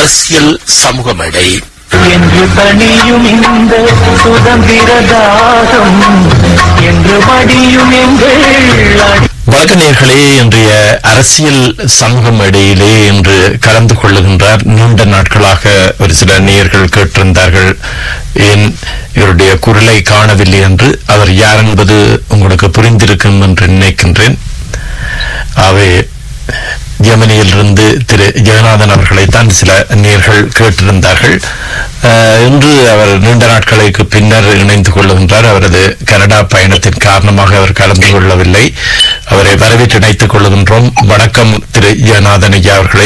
அரசியல் சமூக மேடை என்று தனியும் இந்த சுதந்திர தாகம் என்று மடியும் எங்கள் அடி வணக்க நேர்களே இன்றைய அரசியல் சமூக மேடையிலே இன்று கலந்து கொள்ளுகின்றார் நீண்ட நாட்களாக ஒரு சில நேயர்கள் கேட்டிருந்தார்கள் ஏன் இவருடைய குரலை காணவில்லை என்று அவர் யார் என்பது உங்களுக்கு புரிந்திருக்கும் என்று நினைக்கின்றேன் அவை ஜெர்மனியிலிருந்து திரு ஜெகநாதன் அவர்களைத்தான் சில நேர்கள் கேட்டிருந்தார்கள் அஹ், இன்று அவர் நீண்ட நாட்களுக்கு பின்னர் இணைந்து கொள்ளுகின்றார் அவரது கனடா பயணத்தின் காரணமாக அவர் கலந்து கொள்ளவில்லை அவரை வரவேற்று இணைத்துக் கொள்ளுகின்றோம் வணக்கம் திரு ஜெகநாதன் ஐயா அவர்களே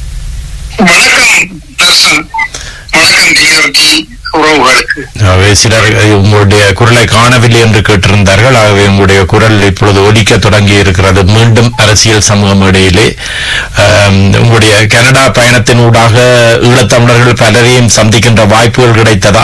வணக்கம் தர்சன் வணக்கம் டிஆர்டி உறவுகளுக்கு ஆகவே சிலர் உங்களுடைய குரலை காணவில்லை என்று கேட்டிருந்தார்கள் ஆகவே உங்களுடைய குரல் இப்பொழுது ஒலிக்க தொடங்கி இருக்கிறது மீண்டும் அரசியல் சமூக மேடையிலே ஆம், உங்களுடைய கனடா பயணத்தின் ஊடாக ஈழத்தமிழர்கள் பலரையும் சந்திக்கின்ற வாய்ப்புகள் கிடைத்ததா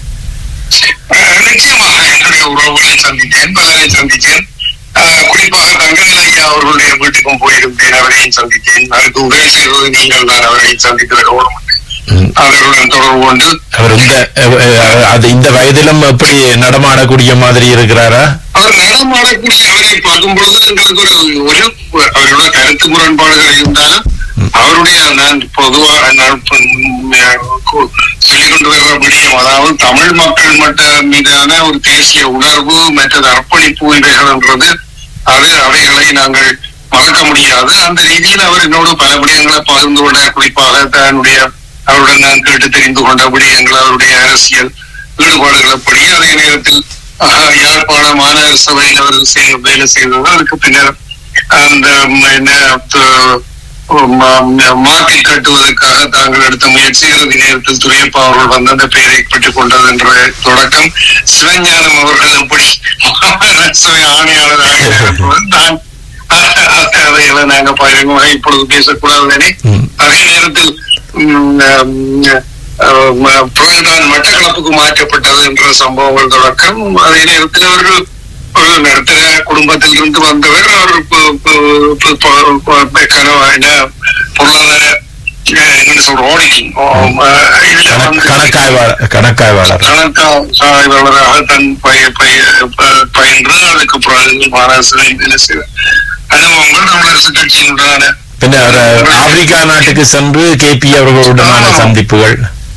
அஹ், நிச்சயமாக என்னுடைய உறவுகளை சந்தித்தேன் பலரை சந்தித்தேன் அஹ், குறிப்பாக தங்கநிலை ஐயா அவர்களுடைய வீட்டுக்கும் போயிருந்தேன் அவரையும் சந்தித்தேன் அதுக்கு உதவி செய்வது நீங்கள் தான் அவரையும் சந்திக்கிற கவனம் உண்டு. ம். அவர்களுடன் தொடர்பு கொண்டு அவர் இந்த அஹ், அஹ், அது இந்த வயதிலும் எப்படி நடமாடக்கூடிய மாதிரி இருக்கிறாரா அவர் நடமாடக்கூடிய அவரை பார்க்கும் பொழுது எங்களுக்கு ஒரு ஒரு அவரோட கருத்து முரண்பாடுகள் இருந்தாலும் அவருடைய நான் பொதுவாக நான் ப- ம், கு- சொல்லிக் கொண்டு வர்ற விடயம் அதாவது தமிழ் மக்கள் மட்ட மீதான ஒரு தேசிய உணர்வு மற்றது அர்ப்பணிப்பு இவைகள்ன்றது அது அவைகளை நாங்கள் மறக்க முடியாது அந்த ரீதியில் அவர் என்னோடு பல விடயங்களை பகிர்ந்து கொண்ட குறிப்பாக தன்னுடைய அவருடன் நான் கேட்டு தெரிந்து கொண்ட விடயங்கள் அவருடைய அரசியல் ஈடுபாடுகள் அப்படி அதே நேரத்தில் ஆஹ், யாழ்ப்பாண மாநகர சபையில் அவர் செய்- வேலை செய்தது அதுக்கு பின்னர் அந்த ம், என்ன த- ம- ம- மாற்றி கட்டுவதற்காக தாங்கள் எடுத்த முயற்சி இறுதி நேரத்தில் துரியப்பா அவர்கள் வந்து அந்த பெயரை பெற்றுக் கொண்டது என்ற தொடக்கம் சிவஞானம் அவர்கள் எப்படி மாநகர சபை ஆணையாளராக இருப்பவர் நான் அதைகளை நாங்க பகிரங்கமாக இப்பொழுது பேசக்கூடாது தானே ம். அதே நேரத்தில் ம், ம், அஹ், ம- பிறகுதான் மட்டக்களப்புக்கு மாற்றப்பட்டது என்ற சம்பவங்கள் தொடக்கம் அதே நேரத்தில் அவர்கள் ஒரு நடுத்தர குடும்பத்தில் இருந்து வந்தவர் அவர் பு- பு- பு- பு- பு- கனவா என்ன பொருளாதார அஹ், என்ன சொல்ற ஆடிட்டிங் இதுல கணக்- வந்து கணக்காய்வாளர் கணக்காய்வாளர் கணக்காய்வாளராக தன் பய- பய- ப- பயின்று அதுக்கப்புறம் மகாராஷ்டிரா வேலை செய்தார் அனுபவங்கள் தமிழரசு கட்சியினுடனான பின்னர் அவர் ஆப்பிரிக்கா நாட்டுக்கு சென்று கேபி அவர்களுடனான சந்திப்புகள்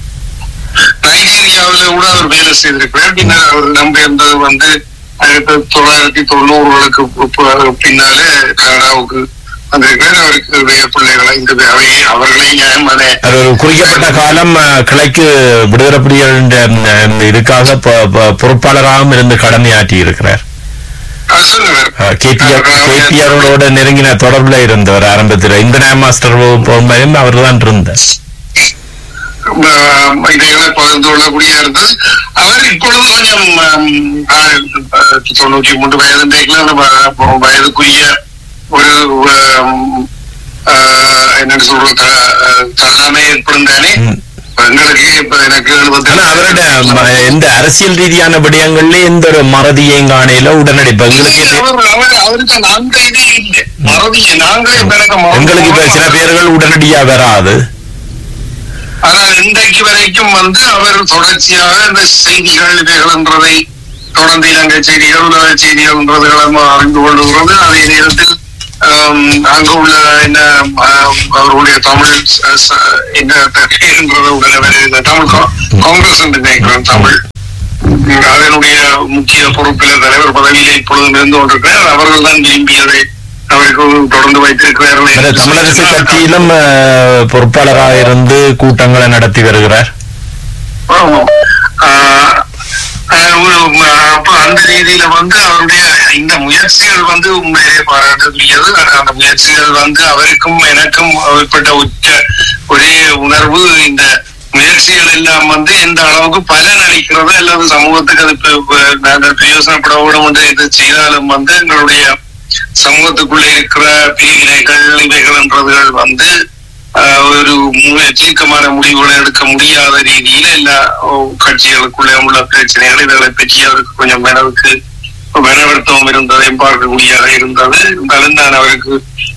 நைஜீரியாவில கூட அவர் வேலை செய்திருக்கிறார் பின்னர் அவர் நம்பியிருந்தது வந்து ஆயிரத்தி தொள்ளாயிரத்தி தொண்ணூறுகளுக்கு பு- பு- பின்னாலே கனடாவுக்கு வந்திருக்கிறார் அவருக்கு வேறு பிள்ளைகள் ஐந்து பேர் அவை அவர்களை நியாயமான அது ஒரு குறிக்கப்பட்ட காலம் அஹ், கிளைக்கு விடுதலை புலிகள் என்ற, அஹ், இதுக்காக பொ- பொ- பொறுப்பாளராகவும் இருந்து கடமையாற்றி இருக்கிறார் அது சொன்னவர் கேபிஆர் கேபிஆரோட நெருங்கின தொடர்புல இருந்தவர் ஆரம்பத்தில் இந்திரா மாஸ்டர் போகும்போதும் அவர் தான் இருந்தார் ஆஹ் இதைகளை பகிர்ந்து கொள்ளக்கூடிய இருந்தது அவர் இப்பொழுது கொஞ்சம் ஆம், ஆஹ், தொண்ணூற்றி மூன்று வயது இன்றைக்கு வ- வயதுக்குரிய ஒரு ஆம், ஆஹ், என்னன்னு சொல்றது த- தள்ளாமை ஏற்படும் தானே ம். எங்களுக்கு இப்ப எனக்கு எழுபத்தி ஆனா அவரோட ம- எந்த அரசியல் ரீதியான விடயங்கள்ல எந்த ஒரு மறதியையும் காணையில உடனடி இப்ப எங்களுக்கு இது- அவர் அவர் அவருக்கு அந்த இதே இல்லை மறதியை நாங்களே பிறகு மறந்து எங்களுக்கு இப்ப சில பேர்கள் உடனடியா வராது ஆனால் இன்றைக்கு வரைக்கும் வந்து அவர் தொடர்ச்சியாக இந்த செய்திகள் இவைகள்ன்றதை தொடர்ந்து இலங்கை செய்திகள் உலக செய்திகள்ன்றதுகளை நம்ம அறிந்து கொள்ளுகிறது அதே நேரத்தில் ஆம், அங்கு உள்ள என்ன ஆம், அவர்களுடைய தமிழ் ச- ச- என்ன பேருன்றத உடனே வருகிறது. தமிழ் கா- காங்கிரஸ் என்று நினைக்கிறேன் தமிழ் உம், அதனுடைய முக்கிய பொறுப்பில் தலைவர் பதவியில் இப்பொழுதும் இருந்து கொண்டிருக்கிறார் அவர்கள் தான் விரும்பியதை அவருக்கு தொடர்ந்து வேற வைத்திருக்கிறார்கள் தமிழரசு கட்சியிலும் அஹ், பொறுப்பாளராக இருந்து கூட்டங்களை நடத்தி வருகிறார் ஆமாம். ஆஹ் ஆஹ் ஒரு, ஆஹ் அப்ப அந்த ரீதியில வந்து அவருடைய இந்த முயற்சிகள் வந்து உண்மையிலே பாராட்டக்கூடியது ஆனா அந்த முயற்சிகள் வந்து அவருக்கும் எனக்கும் ஏற்பட்ட உச்ச ஒரே உணர்வு இந்த முயற்சிகள் எல்லாம் வந்து எந்த அளவுக்கு பலன் அளிக்கிறது அல்லது சமூகத்துக்கு அது இப்ப- இப்ப நாங்கள் பிரயோசனப்பட விடும் என்று இது செய்தாலும் வந்து எங்களுடைய சமூகத்துக்குள்ள இருக்கிற பிரிவினைகள் இவைகள்ன்றதுகள் வந்து ஆஹ், ஒரு மு- தீர்க்கமான முடிவுகளை எடுக்க முடியாத ரீதியில எல்லா ஓ, கட்சிகளுக்குள்ளே உள்ள பிரச்சனைகள் இதை பற்றி அவருக்கு கொஞ்சம் மனதுக்கு மனவருத்தம் இருந்ததை பார்க்கக்கூடியதாக இருந்தது இருந்தாலும் நான் அவருக்கு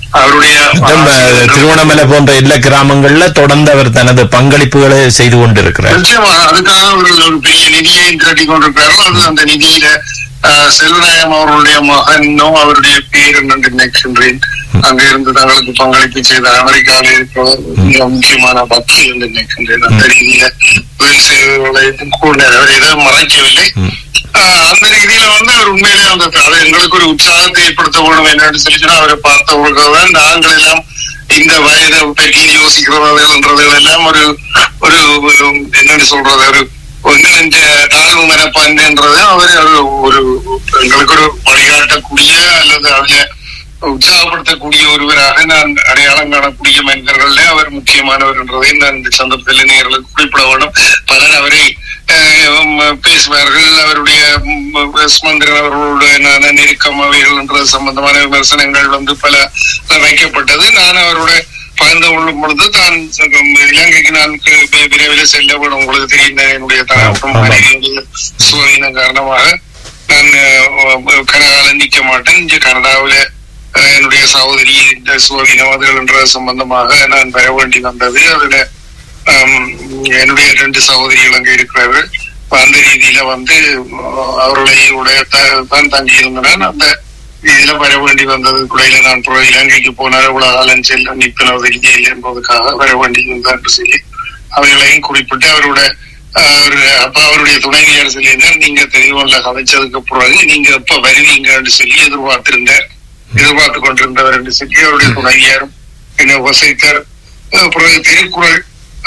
அவருடைய நம்ம திருவண்ணாமலை போன்ற எல்லா கிராமங்கள்ல தொடர்ந்து அவர் தனது பங்களிப்புகளை செய்து கொண்டிருக்கிறார் நிச்சயமா அதுக்காக அவர்கள் ஒரு பெரிய நிதியை திரட்டி கொண்டிருக்கிறார்கள் அது அந்த நிதியில ஆஹ், செல்வநாயகம் அவர்களுடைய மகனோ அவருடைய பேர் என்று நினைக்கின்றேன் அங்க இருந்து தங்களுக்கு பங்களிப்பு செய்த அமெரிக்காவில் இருக்கிறவர் மிக முக்கியமான பக்தி என்று நினைக்கின்றேன் அந்த ரீதியில உதவி செய்வர்களை கூட அவர் எதுவும் மறைக்கவில்லை ஆஹ், அந்த ரீதியில வந்து அவர் உண்மையிலே அந்த அது எங்களுக்கு ஒரு உற்சாகத்தை ஏற்படுத்த வேண்டும் என்னன்னு சொல்லி சொன்னா அவரை பார்த்தவர்கள் தான் நாங்கள் எல்லாம் இந்த வயதை பற்றி யோசிக்கிறவர்கள் எல்லாம் ஒரு ஒரு ஒரு என்னன்னு சொல்றது ஒரு ஒன்று இந்த தாழ்வு மனப்பான்மைன்றது அவர் ஒரு ஒரு எங்களுக்கு ஒரு வழிகாட்டக்கூடிய அல்லது அதுல உற்சாகப்படுத்தக்கூடிய ஒருவராக நான் அடையாளம் காணக்கூடிய மனிதர்கள்ல அவர் முக்கியமானவர் என்றதை நான் இந்த சந்தர்ப்பத்தில் நேர்களுக்கு குறிப்பிட வேண்டும் பலர் அவரை அஹ், உம், பேசுவார்கள் அவருடைய உம், சுமந்திரன் அவர்களுடைய நான நெருக்கம் அவைகள் என்ற சம்பந்தமான விமர்சனங்கள் வந்து பல வைக்கப்பட்டது நான் அவருடைய பகிர்ந்து கொள்ளும் பொழுது தான் உம், இலங்கைக்கு நான் கு- வி- விரைவில் செல்ல வேண்டும் உங்களுக்கு தெரியும் என்னுடைய தகவலும் ஆமா. மனைவியுடைய சுவையினம் காரணமாக நான் அஹ், கனகால நிக்க மாட்டேன் இங்க கனடாவில அஹ், என்னுடைய சகோதரி இந்த சுவகினம் அதுகள் என்ற சம்பந்தமாக நான் வர வேண்டி வந்தது அதுல ஆம், என்னுடைய ரெண்டு சகோதரிகள் அங்கே இருக்கிறார்கள் அப்ப அந்த ரீதியில வந்து அஹ், அவர்களுடைய த- தான் தங்கி இருந்தேன் அந்த இதுல வர வேண்டி வந்தது குடையில நான் புற இலங்கைக்கு போனார் இவ்வளவு காலம் செல்ல நிற்பனது இல்லை என்பதற்காக வர வேண்டி இருந்தார் என்று சொல்லி அவைகளையும் குறிப்பிட்டு அவரோட ஆஹ், ஒரு அப்ப அவருடைய துணைவியார் சொல்லியிருந்தார் நீங்க தெளிவல்ல கதைச்சதுக்கு பிறகு நீங்க எப்ப வருவீங்கன்னு சொல்லி எதிர்பார்த்திருந்தார் எதிர்பார்த்து கொண்டிருந்தவர் என்று சொல்லி அவருடைய துணைவியாரும் என்ன வசைத்தார் அஹ், பிறகு திருக்குறள்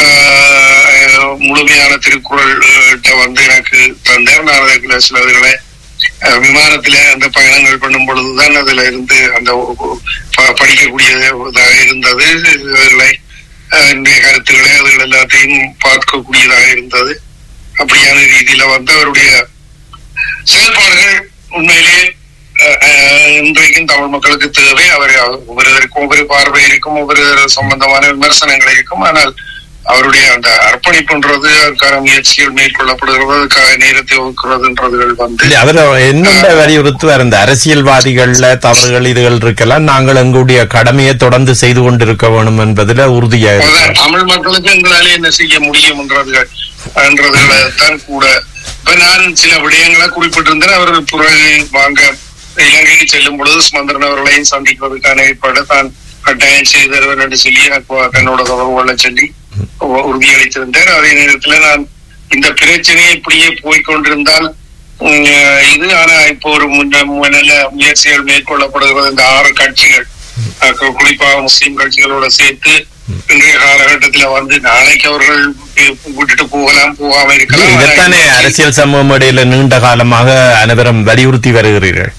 ஆஹ், முழுமையான திருக்குறள் அஹ், வந்து எனக்கு தந்தார் நான் அதுக்குள்ள சிலதுகளை அஹ் விமானத்துல அந்த பயணங்கள் பண்ணும் பொழுதுதான் அதுல இருந்து அந்த ப- படிக்கக்கூடியதாக இருந்தது இதுகளை அஹ், இன்றைய கருத்துக்களை அதுகள் எல்லாத்தையும் பார்க்கக்கூடியதாக இருந்தது அப்படியான ரீதியில வந்து அவருடைய செயல்பாடுகள் உண்மையிலே அஹ், அஹ், இன்றைக்கும் தமிழ் மக்களுக்கு தேவை அவர் ஒவ்வொருவருக்கும் ஒவ்வொரு பார்வை இருக்கும் ஒவ்வொரு சம்பந்தமான விமர்சனங்கள் இருக்கும் ஆனால் அவருடைய அந்த அர்ப்பணிப்புன்றது அதுக்கான முயற்சிகள் மேற்கொள்ளப்படுகிறது அதுக்காக நேரத்தை ஒதுக்குறதுன்றதுகள் வந்து இல்ல, அவர் என்னென்ன வலியுறுத்துவார் இந்த அரசியல்வாதிகள்ல தவறுகள் இதுகள் இருக்கலாம் நாங்கள் எங்களுடைய கடமையை தொடர்ந்து செய்து கொண்டிருக்க வேண்டும் என்பதுல உறுதியாக அதான் இருக்கிறார். தமிழ் மக்களுக்கு எங்களால என்ன செய்ய முடியும் என்றதுகள் என்றதுல தான் கூட இப்ப நான் சில விடயங்களை குறிப்பிட்டிருந்தேன் அவர்கள் பிறகு வாங்க இலங்கைக்கு செல்லும் பொழுது சுமந்திரன் அவர்களையும் சந்திப்பதற்கான ஏற்பாடு தான் கட்டாயம் செய்து தருவேன் என்று சொல்லி எனக்கு தன்னோட தொடர்பு கொள்ள சொல்லி உ- உறுதியளித்திருந்தார் அதே நேரத்துல நான் இந்த பிரச்சனையை இப்படியே போய்க்கொண்டிருந்தால் உம், இது ஆனா இப்போ ஒரு முன்ன- மு- நல்ல முயற்சிகள் மேற்கொள்ளப்படுகிறது இந்த ஆறு கட்சிகள் அஹ் கு- குறிப்பாக முஸ்லிம் கட்சிகளோட சேர்த்து இன்றைய காலகட்டத்துல வந்து நாளைக்கு அவர்கள் வி- விட்டுட்டு போகலாம் போகாம இருக்கலாம் ஆனா இதைத்தானே இன்னைக்கு- அரசியல் சமூகம் இடையில நீண்ட காலமாக அனைவரும் வலியுறுத்தி வருகிறீர்கள்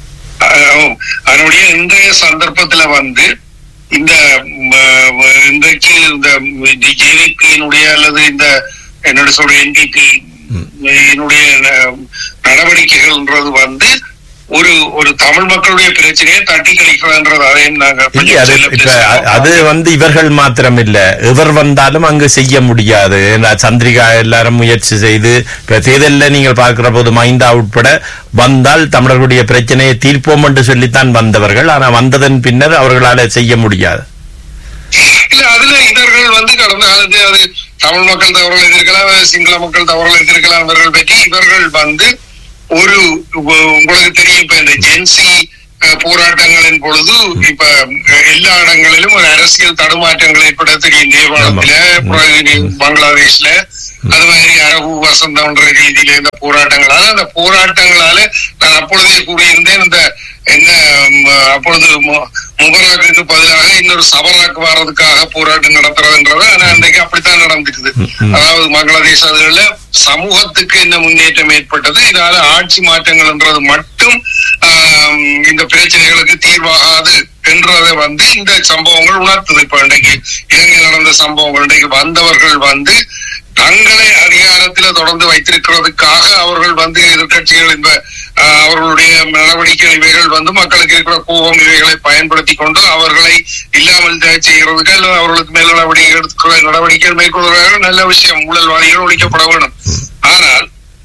ஆம். அதனுடைய இன்றைய சந்தர்ப்பத்துல வந்து இந்த ம, ம, இன்றைக்கு இந்த ஜேவிபியினுடைய அல்லது இந்த என்னோட சொல்ற என்பிபி என்னுடைய ந- நடவடிக்கைகள்ன்றது வந்து ஒரு ஒரு தமிழ் மக்களுடைய பிரச்சனையை தட்டி கழிக்கிறதுன்றது அதையும் நாங்க இல்ல, அது சொல்ல இப்ப பேசுவோம். அது வந்து இவர்கள் மாத்திரம் இல்ல எவர் வந்தாலும் அங்கு செய்ய முடியாது ஏன்னா சந்திரிகா எல்லாரும் முயற்சி செய்து இப்ப தேர்தல்ல நீங்கள் பார்க்கிற போது மைந்தா உட்பட வந்தால் தமிழர்களுடைய பிரச்சனையை தீர்ப்போம் என்று சொல்லித்தான் வந்தவர்கள் ஆனா வந்ததன் பின்னர் அவர்களால செய்ய முடியாது இல்ல அதுல இதர்கள் வந்து கடந்த காலத்து அது தமிழ் மக்கள் தவறுகள் இருக்கலாம் சிங்கள மக்கள் தவறுகள் இருக்கலாம் இவர்கள் பற்றி இவர்கள் வந்து ஒரு உ- உங்களுக்கு தெரியும் இப்ப இந்த ஜென்சி அஹ், போராட்டங்களின் பொழுது இப்ப அஹ், எல்லா இடங்களிலும் ஒரு அரசியல் தடுமாற்றங்கள் ஏற்பட தெரியும் நேபாளத்துல ஆமா. பிறகு பங்களாதேஷ்ல அது மாதிரி அரபு வசந்தம்ன்ற ரீதியில இந்த போராட்டங்களால அந்த போராட்டங்களால நான் அப்பொழுதே கூறியிருந்தேன் இந்த என்ன ம், அப்பொழுது மு- முபராக்குக்கு பதிலாக இன்னொரு சபராக்கு வர்றதுக்காக போராட்டம் நடத்துறதுன்றது ஆனா அன்றைக்கு அப்படித்தான் நடந்துக்குது ம். அதாவது பங்களாதேஷ் அதுகள்ல சமூகத்துக்கு என்ன முன்னேற்றம் ஏற்பட்டது இதனால ஆட்சி மாற்றங்கள்ன்றது மட்டும் ஆம், இந்த பிரச்சனைகளுக்கு தீர்வாகாது என்றதை வந்து இந்த சம்பவங்கள் உணர்த்துது இப்ப இன்றைக்கு இலங்கையில் நடந்த சம்பவங்கள் இன்றைக்கு வந்தவர்கள் வந்து தங்களை அதிகாரத்தில தொடர்ந்து வைத்திருக்கிறதுக்காக அவர்கள் வந்து எதிர்கட்சிகள் இந்த ஆஹ், அவர்களுடைய நடவடிக்கை இவைகள் வந்து மக்களுக்கு இருக்கிற கோபம் இவைகளை பயன்படுத்தி கொண்டு அவர்களை இல்லாமல் செய்கிறதுக்கு அல்லது அவர்களுக்கு மேல் நடவடிக்கை எடுக்கிற நடவடிக்கைகள் மேற்கொள்கிறார்கள் நல்ல விஷயம் ஊழல்வாதிகள் ஒழிக்கப்பட வேண்டும் ஆனால்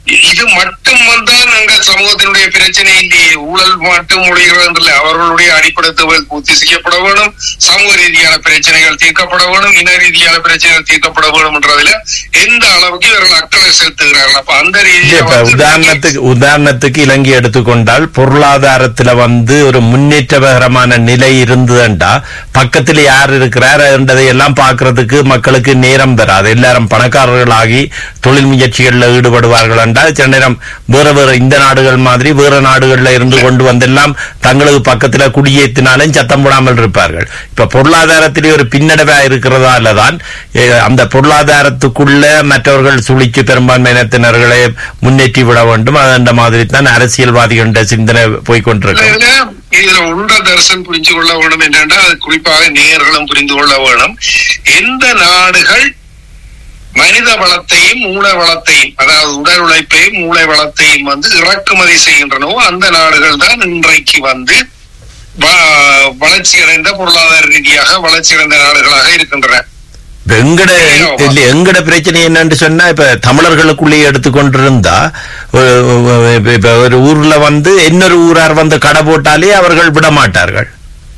இது மட்டும் வந்தால் எங்கள் சமூகத்தினுடைய பிரச்சனை இல்லையே ஊழல் மட்டும் ஒழிகிறதில்லை அவர்களுடைய அடிப்படை தேவைகள் பூர்த்தி செய்யப்பட வேணும் சமூக ரீதியான பிரச்சனைகள் தீர்க்கப்பட வேணும் இன ரீதியான பிரச்சனைகள் தீர்க்கப்பட வேணும் என்றதுல எந்த அளவுக்கு இவர்கள் அக்கறை செலுத்துகிறார்கள் அப்ப அந்த இல்ல, ரீதியில இப்ப வந்து உதாரணத்துக்கு உதாரணத்துக்கு இலங்கை எடுத்துக்கொண்டால் பொருளாதாரத்துல வந்து ஒரு முன்னேற்றகரமான நிலை இருந்ததுண்டா பக்கத்துல யார் இருக்கிறார் என்றதை எல்லாம் பார்க்கிறதுக்கு மக்களுக்கு நேரம் வராது எல்லாரும் பணக்காரர்களாகி தொழில் முயற்சிகள்ல ஈடுபடுவார்கள் என்றால் சில நேரம் வேற வேற இந்த நாடுகள் மாதிரி வேற நாடுகள்ல இருந்து கொண்டு வந்தெல்லாம் தங்களுக்கு பக்கத்துல குடியேற்றினாலும் சத்தம் போடாமல் இருப்பார்கள் இப்ப பொருளாதாரத்திலே ஒரு பின்னடைவா இருக்கிறதால தான் eh, அந்த பொருளாதாரத்துக்குள்ள மற்றவர்கள் சுழிச்சு பெரும்பான்மையினத்தினர்களை முன்னேற்றி விட வேண்டும் அது அந்த மாதிரி தான் அரசியல்வாதிகளிட சிந்தனை போய்கொண்டிருக்கு இதுல இதுல உண்ட தரிசனம் புரிஞ்சு கொள்ள வேணும் என்றால் அது குறிப்பாக நேயர்களும் புரிந்து கொள்ள வேணும் எந்த நாடுகள் மனித வளத்தையும் மூளை வளத்தையும் அதாவது உடல் உழைப்பையும் மூளை வளத்தையும் வந்து இறக்குமதி செய்கின்றனவோ அந்த நாடுகள் தான் இன்றைக்கு வந்து வ- வளர்ச்சியடைந்த பொருளாதார ரீதியாக வளர்ச்சியடைந்த நாடுகளாக இருக்கின்றன இப்ப எங்கட இல்ல எங்கட பிரச்சனை என்னன்னு சொன்னா இப்ப தமிழர்களுக்குள்ளே எடுத்துக்கொண்டிருந்தா ஒரு- ஒரு- இப்ப ஒரு ஊர்ல வந்து இன்னொரு ஊரார் வந்து கடை போட்டாலே அவர்கள் விட மாட்டார்கள்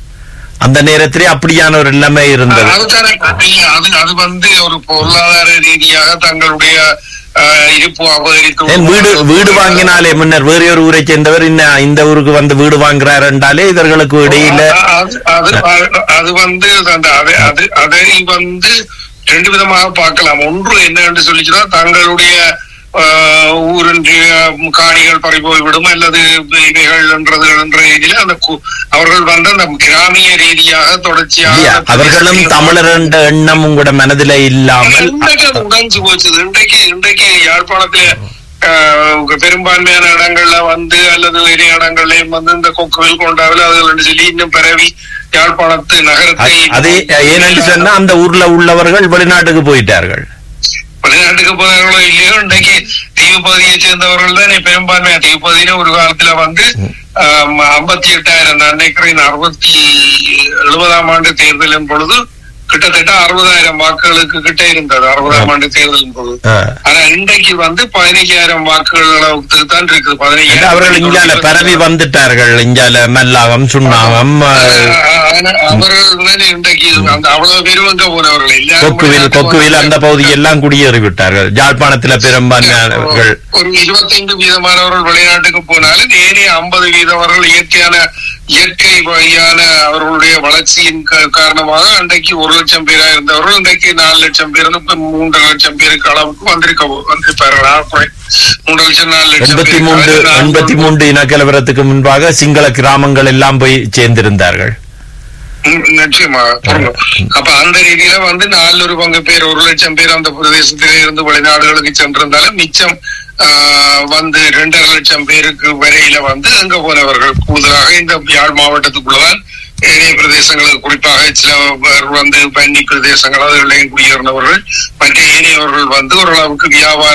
அந்த நேரத்திலே அப்படியான ஒரு நிலைமை இருந்தது அதுதானே இல்ல, அது அது வந்து ஒரு பொருளாதார ரீதியாக தங்களுடைய அஹ், இருப்பு அபகரித்து ஏன் வீடு வீடு வாங்கினாலே முன்னர் வேற ஒரு ஊரை சேர்ந்தவர் இன்ன- இந்த ஊருக்கு வந்து வீடு வாங்குறார் என்றாலே இவர்களுக்கு இடையில அது அது அது- அது வந்து அந்த அதை அது அதை வந்து ரெண்டு விதமாக பார்க்கலாம் ஒன்று என்னன்னு சொல்லிச்சுன்னா தங்களுடைய ஆஹ், ஊரின்றைய காணிகள் பறிபோய் விடும் அல்லது இவைகள் என்றது என்ற ரீதியில அந்த கு- அவர்கள் வந்து அந்த கிராமிய ரீதியாக இல்லையா தொடர்ச்சியாக அவர்களும் தமிழர் என்ற எண்ணம் உங்களோட மனதில இல்லாமல் இன்றைக்கு அது உடைஞ்சு போச்சு இன்றைக்கு இன்றைக்கு யாழ்ப்பாணத்துல ஆஹ், பெரும்பான்மையான இடங்கள்ல வந்து அல்லது வேறு இடங்கள்லயும் வந்து இந்த கொக்குவில் கொண்டாவில் அதுகள் சொல்லி இன்னும் பரவி யாழ்ப்பாணத்து நகரத்தை அ- அதே ஏனென்று சொன்னா அந்த ஊர்ல உள்ளவர்கள் வெளிநாட்டுக்கு போயிட்டார்கள் வெளிநாட்டுக்கு போனவர்களோ இல்லையோ இன்றைக்கு தீவு பகுதியை சேர்ந்தவர்கள் தான் பெரும்பான்மையா தீவு பகுதியில ஒரு காலத்துல வந்து ஐம்பத்தி எட்டாயிரம் நான் நினைக்கிறேன் அறுபத்தி எழுபதாம் ஆண்டு தேர்தலின் பொழுது கிட்டத்தட்ட அறுபதாயிரம் வாக்குகளுக்கு கிட்ட இருந்தது அறுபதாம் ஆண்டு தேர்தலின் பொழுது ஆ. ஆனா இன்றைக்கு வந்து பதினைஞ்சாயிரம் வாக்குகள் அளவுக்கு தான் இருக்குது இல்ல, பதினைஞ்சாயிரம் அவர்கள் இங்கால பரவி வந்துட்டார்கள் இங்கால மல்லாகம் சுண்ணாகம் ஆ, ஆனா அவர்கள் தான் இன்றைக்கு அந்த அவ்வளவு பேரும் அங்க போனவர்கள் எல்லாரும் கொக்குவில் வெளிநாட்டுக்கு கொக்குவில் அந்த வந்து- பகுதி எல்லாம் குடியேறி விட்டார்கள் ஜாழ்ப்பாணத்துல பெரும்பான்மையானவர்கள் ஒரு இருபத்தைந்து வீதமானவர்கள் வெளிநாட்டுக்கு போனாலும் ஏனைய ஐம்பது வீதவர்கள் இயற்கையான இயற்கை வழியான அவர்களுடைய வளர்ச்சியின் கா- காரணமாக அன்றைக்கு ஒரு லட்சம் பேரா இருந்தவர்கள் இன்றைக்கு நாலு லட்சம் பேர் இப்ப மூன்று லட்சம் பேருக்கு அளவுக்கு வந்திருக்க வந்திருப்பார்கள் ஆ, மூன்று லட்சம் நாலு லட்சம் எண்பத்தி பேருக்கு. மூன்று அது நான் எண்பத்தி மூன்று இனக்கலவரத்துக்கு முன்பாக சிங்கள கிராமங்கள் எல்லாம் போய் சேர்ந்திருந்தார்கள் ம், நிச்சயமா பொருந்தும். அப்ப அந்த ரீதியில வந்து நாலு ஒரு பங்கு பேர் ஒரு லட்சம் பேர் அந்த பிரதேசத்திலே இருந்து வெளிநாடுகளுக்கு சென்றிருந்தாலும் மிச்சம் ஆஹ், வந்து ரெண்டரை லட்சம் பேருக்கு வரையில வந்து அங்க போனவர்கள் கூடுதலாக இந்த யாழ் மாவட்டத்துக்குள்ளதான் ஏனைய பிரதேசங்களுக்கு குறிப்பாக சில பேர் வந்து பன்னி பிரதேசங்கள் அதுகளையும் குடியேறினவர்கள் மற்ற ஏனையவர்கள் வந்து ஓரளவுக்கு வியாபார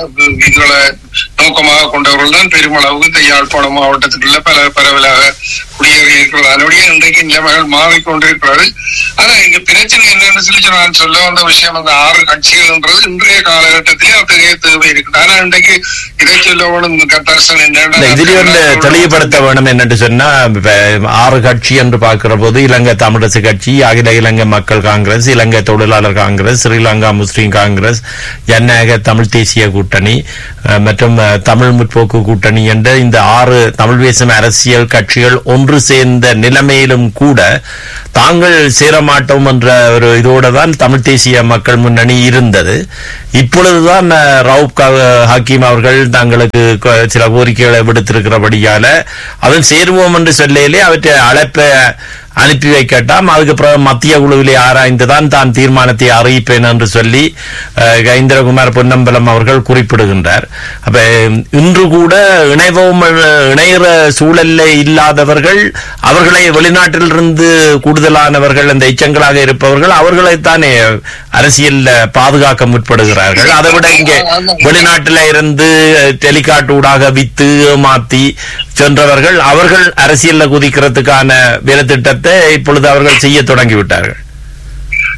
இதுகளை நோக்கமாக கொண்டவர்கள் தான் பெருமளவுக்கு இந்த யாழ்ப்பாணம் மாவட்டத்துக்குள்ள பல பரவலாக குடியேறி இருக்கிறது அதனுடைய இன்றைக்கு நிலைமைகள் மாறிக்கொண்டிருக்கிறது ஆனா இங்க பிரச்சனை என்னன்னு சொல்லி நான் சொல்ல வந்த விஷயம் அந்த ஆறு கட்சிகள்ன்றது இன்றைய காலகட்டத்திலே அத்தகைய தேவை இருக்குது ஆனா இன்றைக்கு இதை சொல்ல வேணும் கத்தாசன் இல்ல, இதுல வந்து தெளிவுபடுத்த வேணும் என்னன்னு சொன்னா இப்ப ஆறு கட்சி என்று பார்க்கிற போது இலங்கை தமிழரசு கட்சி அகில இலங்கை மக்கள் காங்கிரஸ் இலங்கை தொழிலாளர் காங்கிரஸ் ஸ்ரீலங்கா முஸ்லிம் காங்கிரஸ் ஜனநாயக தமிழ் தேசிய கூட்டணி அஹ், மற்றும் அஹ், தமிழ் முற்போக்கு கூட்டணி என்ற இந்த ஆறு தமிழ் பேசும் அரசியல் கட்சிகள் ஒன்று சேர்ந்த நிலைமையிலும் கூட தாங்கள் சேரமாட்டோம் என்ற ஒரு இதோட தான் தமிழ் தேசிய மக்கள் முன்னணி இருந்தது இப்பொழுதுதான் அஹ், ரவுப் கா- ஹக்கீம் அவர்கள் தங்களுக்கு கொ- சில கோரிக்கைகளை விடுத்திருக்கிறபடியால அதுவும் சேருவோம் என்று சொல்லையிலே அவற்றை அழைப்ப அனுப்பி வைக்கட்டாம் அதுக்கப்புறம் மத்திய குழுவிலே ஆராய்ந்துதான் தான் தீர்மானத்தை அறிவிப்பேன் என்று சொல்லி அஹ், கஜேந்திரகுமார் பொன்னம்பலம் அவர்கள் குறிப்பிடுகின்றார் அப்ப இன்று கூட இணைவோம் இணைகிற சூழல்ல இல்லாதவர்கள் அவர்களை வெளிநாட்டிலிருந்து கூடுதலானவர்கள் அந்த எச்சங்களாக இருப்பவர்கள் அவர்களைத்தானே அரசியல்ல பாதுகாக்க முற்படுகிறார்கள் அதை விட இங்கே வெளிநாட்டில இருந்து டெலிகாட் ஊடாக வித்து ஏமாத்தி சென்றவர்கள் அவர்கள் அரசியல்ல குதிக்கிறதுக்கான வேலை திட்டத்தை இப்பொழுது அவர்கள் செய்ய தொடங்கி விட்டார்கள்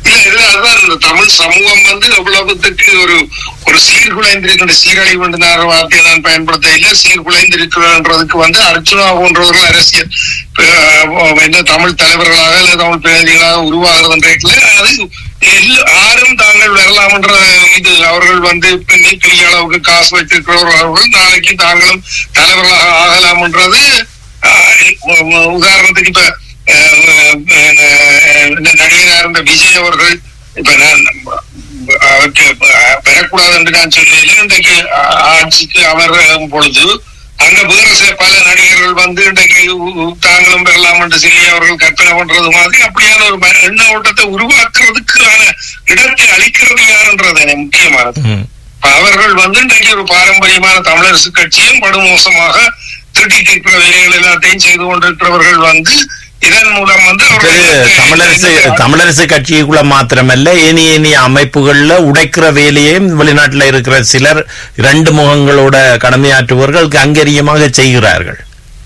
இல்ல இது அதுதான் இந்த தமிழ் சமூகம் வந்து எவ்வளவுத்துக்கு ஒரு ஒரு சீர்குலைந்திருக்கின்ற சீரழிவு என்ற வார்த்தையை நான் பயன்படுத்த இல்லை சீர்குலைந்திருக்கிறன்றதுக்கு வந்து அர்ச்சுனா போன்றவர்கள் அரசியல் அஹ், என்ன தமிழ் தலைவர்களாக இல்ல தமிழ் பிரதிநிதிகளாக உருவாகிறதுன்றதுல அது எல்லா- யாரும் தாங்கள் வரலாம்ன்ற இது அவர்கள் வந்து பெரிய பெரிய அளவுக்கு காசு வச்சிருக்கிறவர்கள் நாளைக்கு தாங்களும் தலைவர்களாக ஆகலாம்ன்றது ஆஹ், உ- உ- உதாரணத்துக்கு இப்ப அஹ், அஹ், இந்த நடிகராக இருந்த விஜய் அவர்கள் இப்ப நான் அவருக்கு அஹ், பெறக்கூடாது என்று நான் சொல்லல இன்றைக்கு ஆ- ஆட்சிக்கு அமரும் பொழுது அங்க வேறு சில பல நடிகர்கள் வந்து இன்றைக்கு உ- உ- தாங்களும் பெறலாம் என்று சொல்லி அவர்கள் கற்பனை பண்றது மாதிரி அப்படியான ஒரு ம- எண்ண ஓட்டத்தை உருவாக்குறதுக்கான இடத்தை அளிக்கிறது யாருன்றது எனக்கு முக்கியமானது ம். இப்ப அவர்கள் வந்து இன்றைக்கு ஒரு பாரம்பரியமான தமிழரசு கட்சியும் படுமோசமாக திருட்டிட்டு இருக்கிற வேலைகள் எல்லாத்தையும் செய்து கொண்டிருக்கிறவர்கள் வந்து இதன் மூலம் வந்து இது அவர்கள் தமிழரசு தமிழரசு கட்சிக்குள்ள மாத்திரமல்ல ஏனி ஏனி அமைப்புகள்ல உடைக்கிற வேலையும் வெளிநாட்டுல இருக்கிற சிலர் இரண்டு முகங்களோட கடமையாற்றுபவர்கள் அங்கரியமாக செய்கிறார்கள்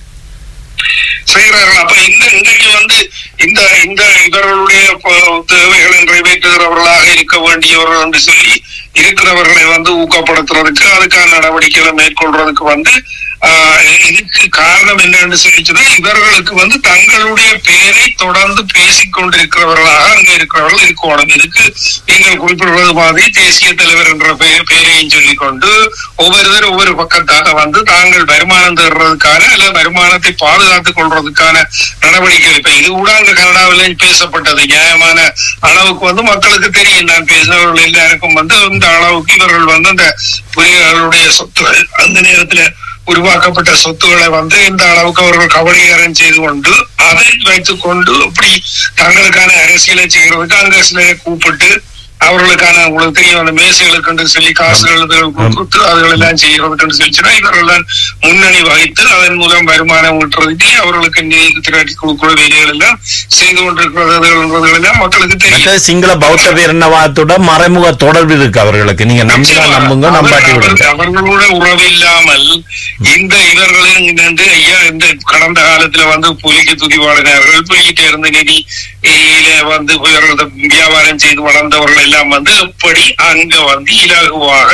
செய்கிறார்கள் அப்ப இந்த இன்றைக்கு வந்து இந்த இந்த இவர்களுடைய ப- தேவைகளை நிறைவேற்றுகிறவர்களாக இருக்க வேண்டியவர்கள் என்று சொல்லி இருக்கிறவர்களை வந்து ஊக்கப்படுத்துறதுக்கு அதுக்கான நடவடிக்கைகளை மேற்கொள்றதுக்கு வந்து ஆஹ், இதுக்கு காரணம் என்னன்னு சொல்லிச்சுன்னா இவர்களுக்கு வந்து தங்களுடைய பெயரை தொடர்ந்து பேசிக் கொண்டிருக்கிறவர்களாக அங்க இருக்கிறவர்கள் இருக்கணும் இதுக்கு நீங்கள் குறிப்பிடுவது மாதிரி தேசிய தலைவர் என்ற பெயர் பெயரையும் சொல்லிக் கொண்டு ஒவ்வொருத்தர் ஒவ்வொரு பக்கத்தாக வந்து தாங்கள் வருமானம் தேடுறதுக்கான அல்ல வருமானத்தை பாதுகாத்துக் கொள்றதுக்கான நடவடிக்கை இப்ப இது கூட அங்க கனடாவில் பேசப்பட்டது நியாயமான அளவுக்கு வந்து மக்களுக்கு தெரியும் நான் பேசினவர்கள் எல்லாருக்கும் வந்து இந்த அளவுக்கு இவர்கள் வந்து அந்த புலிகளுடைய சொத்துகள் அந்த நேரத்துல உருவாக்கப்பட்ட சொத்துக்களை வந்து இந்த அளவுக்கு அவர்கள் கபடிகாரம் செய்து கொண்டு அதை வைத்துக் கொண்டு இப்படி தங்களுக்கான அரசியலை செய்யறதுக்கு அங்க சிலரை கூப்பிட்டு அவர்களுக்கான உங்களுக்கு தெரியும் அந்த மேசைகளுக்கு சொல்லி காசுகள் இதுகள் கொடுத்து அதுகள் எல்லாம் செய்யறதுக்கு சொல்லிச்சுன்னா இவர்கள் தான் முன்னணி வகித்து அதன் மூலம் வருமானம் ஈட்டுறதுக்கு அவர்களுக்கு நிதி திரட்டி கொடுக்கிற வேலைகள் எல்லாம் செய்து கொண்டிருக்கிறது எல்லாம் மக்களுக்கு தெரியும் மற்ற சிங்கள பௌத்த பேரினவாதத்தோட மறைமுக தொடர்பு இருக்கு அவர்களுக்கு நீங்க நம்பினா நம்புங்க நம்பாட்டி விடுங்க அவர்- அவர்களோட உறவு இல்லாமல் இந்த இவர்களும் நின்று ஐயா இந்த கடந்த காலத்துல வந்து புலிக்கு துதிவாடினார்கள் புலிகிட்ட இருந்த நிதி இல வந்து இவர்களது வியாபாரம் செய்து வளர்ந்தவர்கள் எல்லாம் வந்து எப்படி அங்க வந்து இலகுவாக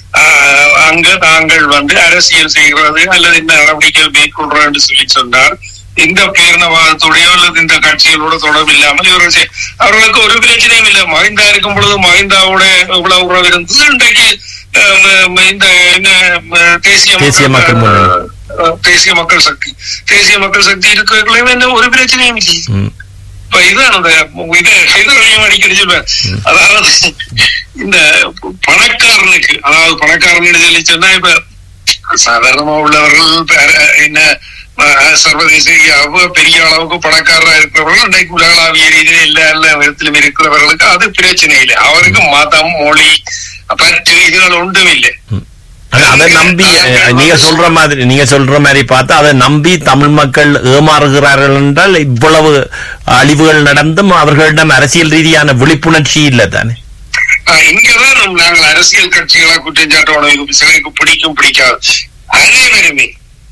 ஆஹ், அங்க தாங்கள் வந்து அரசியல் செய்கிறது அல்லது இந்த நடவடிக்கைகள் மேற்கொள்றோம் என்று சொல்லி சொன்னார் இந்த பேரினவாதத்துடைய அல்லது இந்த கட்சிகளோட தொடர்பு இல்லாமல் இவர்கள் செய்- அவர்களுக்கு ஒரு பிரச்சனையும் இல்லை மகிந்தா இருக்கும் பொழுது மகிந்தாவோட இவ்வளவு உறவு இருந்தது இன்றைக்கு அஹ், ம- இந்த என்ன, ம- தேசிய தேசிய மக்கள் முன்னணி. அஹ், தேசிய மக்கள் சக்தி தேசிய மக்கள் சக்தி இருக்கிறவர்களையும் எந்த ஒரு பிரச்சனையும் இல்லை ம். இப்ப இதுதான் அந்த இது ஹைதராபாத்தையும் அடிக்கடி சொல்வேன் அதாவது இந்த பணக்காரனுக்கு அதாவது பணக்காரன் சொல்லி சொன்னா இப்ப சாதாரணமா உள்ளவர்கள் வேற என்ன அஹ், சர்வதேச ரீதியாக பெரிய அளவுக்கு பணக்காரரா இருக்கிறவர்கள் இன்னைக்கு உலகளாவிய ரீதியில எல்லா எல்லா விதத்திலும் இருக்கிறவர்களுக்கு அது பிரச்சனை இல்லை அவருக்கு மதம் மொழி பற்று இதுகள் ஒன்றும் இல்லை ஆனா, அதை நம்பி அஹ், நீங்க சொல்ற மாதிரி நீங்க சொல்ற மாதிரி பார்த்தா அதை நம்பி தமிழ் மக்கள் ஏமாறுகிறார்கள் என்றால் இவ்வளவு அழிவுகள் நடந்தும் அவர்களிடம் அரசியல் ரீதியான விழிப்புணர்ச்சி இல்லை தானே ஆஹ் இங்கதான் நம் நாங்கள் அரசியல் கட்சிகளா குற்றஞ்சாட்டோட சிலருக்கு பிடிக்கும் பிடிக்காது அனைவருமே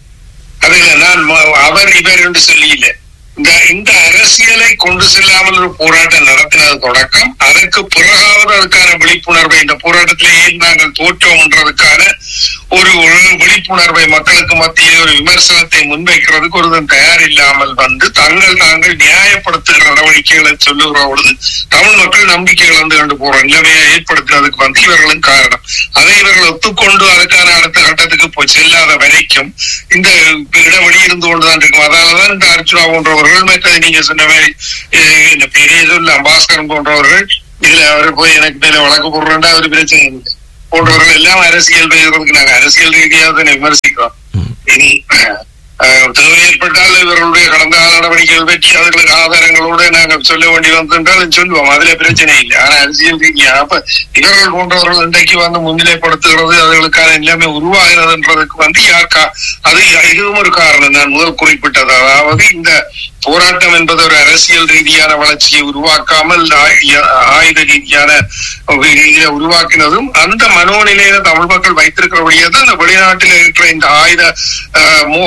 அதுல நான் ம- அவர் இவர் என்று சொல்லி இல்ல இந்த இந்த அரசியலை கொண்டு செல்லாமல் ஒரு போராட்டம் நடத்தினது தொடக்கம் அதற்கு பிறகாவது அதுக்கான விழிப்புணர்வை இந்த போராட்டத்திலே ஏன் நாங்கள் தோற்றோம்ன்றதுக்கான ஒரு ஒரு விழிப்புணர்வை மக்களுக்கு மத்தியிலே ஒரு விமர்சனத்தை முன்வைக்கிறதுக்கு ஒருவன் தயார் இல்லாமல் வந்து தங்கள் தாங்கள் நியாயப்படுத்துகிற நடவடிக்கைகளை சொல்லுகிற பொழுது தமிழ் மக்கள் நம்பிக்கை இழந்து கொண்டு போற நிலைமையை ஏற்படுத்துறதுக்கு வந்து இவர்களும் காரணம் அதை இவர்கள் ஒத்துக்கொண்டு அதுக்கான அடுத்த கட்டத்துக்கு போய் செல்லாத வரைக்கும் இந்த இடைவெளி இருந்து கொண்டுதான் இருக்கும் அதனாலதான் இந்த அர்ஜுனா போன்றவர்கள் மற்றது நீங்க சொன்ன மாதிரி அஹ், இந்த பெரிய சொல்ல பாஸ்கரன் போன்றவர்கள் இதுல அவர் போய் எனக்கு மேல வழக்கு போடுறேன்டா ஒரு பிரச்சனை இல்லை போன்றவர்கள் எல்லாம் அரசியல் பேசுறதுக்கு நாங்க அரசியல் ரீதியாக தானே விமர்சிக்கிறோம் இனி அஹ், தேவை ஏற்பட்டால் இவர்களுடைய கடந்த கால நடவடிக்கைகள் பற்றி அவர்களுக்கு ஆதாரங்களோடு நாங்கள் சொல்ல வேண்டி வந்திருந்தால் சொல்லுவோம் அதுல பிரச்சனை இல்லை ஆனா அரசியல் ரீதியா அப்ப இவர்கள் போன்றவர்கள் இன்றைக்கு வந்து முன்னிலைப்படுத்துகிறது அவர்களுக்கான எல்லாமே உருவாகிறதுன்றதுக்கு வந்து யாருக்கா அது இதுவும் ஒரு காரணம் நான் முதல் குறிப்பிட்டது அதாவது இந்த போராட்டம் என்பது ஒரு அரசியல் ரீதியான வளர்ச்சியை உருவாக்காமல் ஆ- ஆயுத ரீதியான ரீதியில உருவாக்கினதும் அந்த மனோநிலையில தமிழ் மக்கள் வைத்திருக்கிறபடியே தான் இந்த வெளிநாட்டில் இருக்கிற இந்த ஆயுத அஹ், மோகத்தில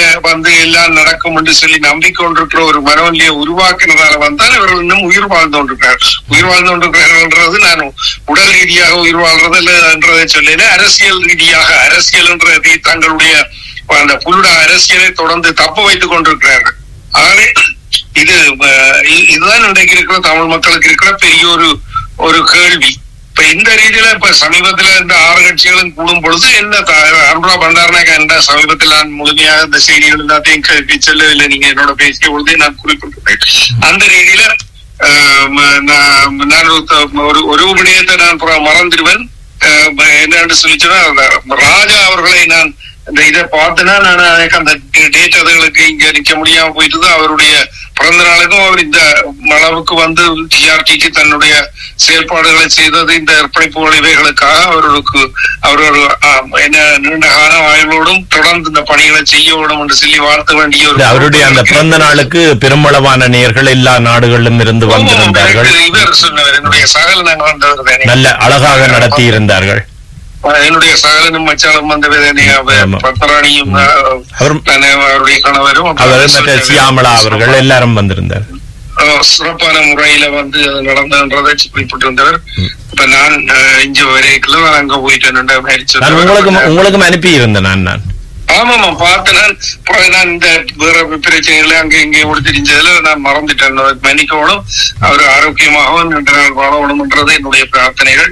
வந்து எல்லாம் நடக்கும் என்று சொல்லி நம்பிக்கொண்டிருக்கிற ஒரு மனோநிலையை உருவாக்குனதால வந்தால் இவர்கள் இன்னும் உயிர் வாழ்ந்து கொண்டிருக்கிறார் உயிர் வாழ்ந்து கொண்டிருக்கிறார்ன்றது நான் உடல் ரீதியாக உயிர் வாழ்றது இல்லை என்றதை சொல்லல அரசியல் ரீதியாக அரசியல் என்றதை தங்களுடைய அந்த புல்லுட அரசியலை தொடர்ந்து தப்பு வைத்துக் கொண்டிருக்கிறார்கள் ஆகவே இது அஹ், இ- இதுதான் இன்றைக்கு இருக்கிற தமிழ் மக்களுக்கு இருக்கிற பெரிய ஒரு ஒரு கேள்வி இப்ப இந்த ரீதியில இப்ப சமீபத்துல இந்த ஆறு கட்சிகளும் கூடும் பொழுது என்ன த- அனுரா பண்டாரநாயகா என்ற சமீபத்தில் நான் முழுமையாக இந்த செய்திகள் எல்லாத்தையும் கேள்வி செல்லவில்லை நீங்க என்னோட பேசிய பொழுதே நான் குறிப்பிட்டிருப்பேன் அந்த ரீதியில அஹ், ம- நான் நான் ஒரு த- ஒரு ஒரு விடயத்தை நான் புற- மறந்துடுவேன் அஹ், ம- என்னன்னு சொல்லிச்சுன்னா அந்த ராஜா அவர்களை நான் இந்த இதை பார்த்தேன்னா நான் எனக்கு அந்த டேட் அதுகளுக்கு இங்க நிக்க முடியாம போயிட்டு அவருடைய பிறந்த நாளுக்கும் அவர் இந்த அளவுக்கு வந்து டிஆர்டிக்கு தன்னுடைய செயல்பாடுகளை செய்தது இந்த அர்ப்பணிப்பு இவைகளுக்காக அவர்களுக்கு அவர் ஒரு ஆம், என்ன நீண்ட கால ஆய்வோடும் தொடர்ந்து இந்த பணிகளை செய்ய வேண்டும் என்று சொல்லி வாழ்த்த வேண்டிய ஒரு இது அவருடைய அந்த பிறந்த நாளுக்கு பெருமளவான நேயர்கள் எல்லா நாடுகளிலும் இருந்து வந்திருந்தார்கள் ஆமாம், இவர் சொன்னவர் என்னுடைய சகல நாங்கள் வந்தவர் தானே நல்ல அழகாக நடத்தி இருந்தார்கள் என்னுடைய சகலனும் மச்சாலும் வந்தவர் தானே அவர் ஆமா. பத்மராணியும் அவர் தானே அவருடைய கணவரும் அவர் மற்ற சொன்னவர். சியாமளா அவர்கள் எல்லாரும் வந்திருந்தார் அஹ் சிறப்பான முறையில வந்து அது நடந்ததுன்றதை குறிப்பிட்டிருந்தவர் இப்ப நான் அஹ், இங்க வரைக்கும் நான் அங்க போயிட்டேன் மாதிரி நான் உங்களுக்கு சொன்னவர். உங்களுக்கும் அனுப்பி இருந்தேன் நான் நான் ஆமாமா பார்த்தேன் நான் அப்புறம் நான் இந்த வேற பிரச்சனைகளை அங்க இங்கே ஓடி தெரிஞ்சதுல நான் மறந்துட்டேன் மன்னிக்கணும் அவர் ஆரோக்கியமாகவும் ரெண்டு நாள் வாழணும்ன்றது என்னுடைய பிரார்த்தனைகள்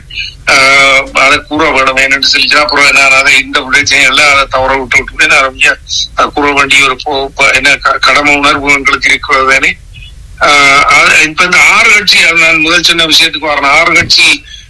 ஆஹ் அதை கூற வேணும் என்னன்னு சொல்லிச்சா அப்புறம் நான் அதை இந்த பிரச்சனைகள்ல அதை தவற விட்டு விட்டு நான் ரொம்ப அதை கூற வேண்டிய ஒரு போ- ப- என்ன க- கடமை உணர்வு எங்களுக்கு இருக்கிறது தானே ஆஹ் அது- இப்ப இந்த ஆறு கட்சி அது நான் முதல் சொன்ன விஷயத்துக்கு வரணும் ஆறு கட்சி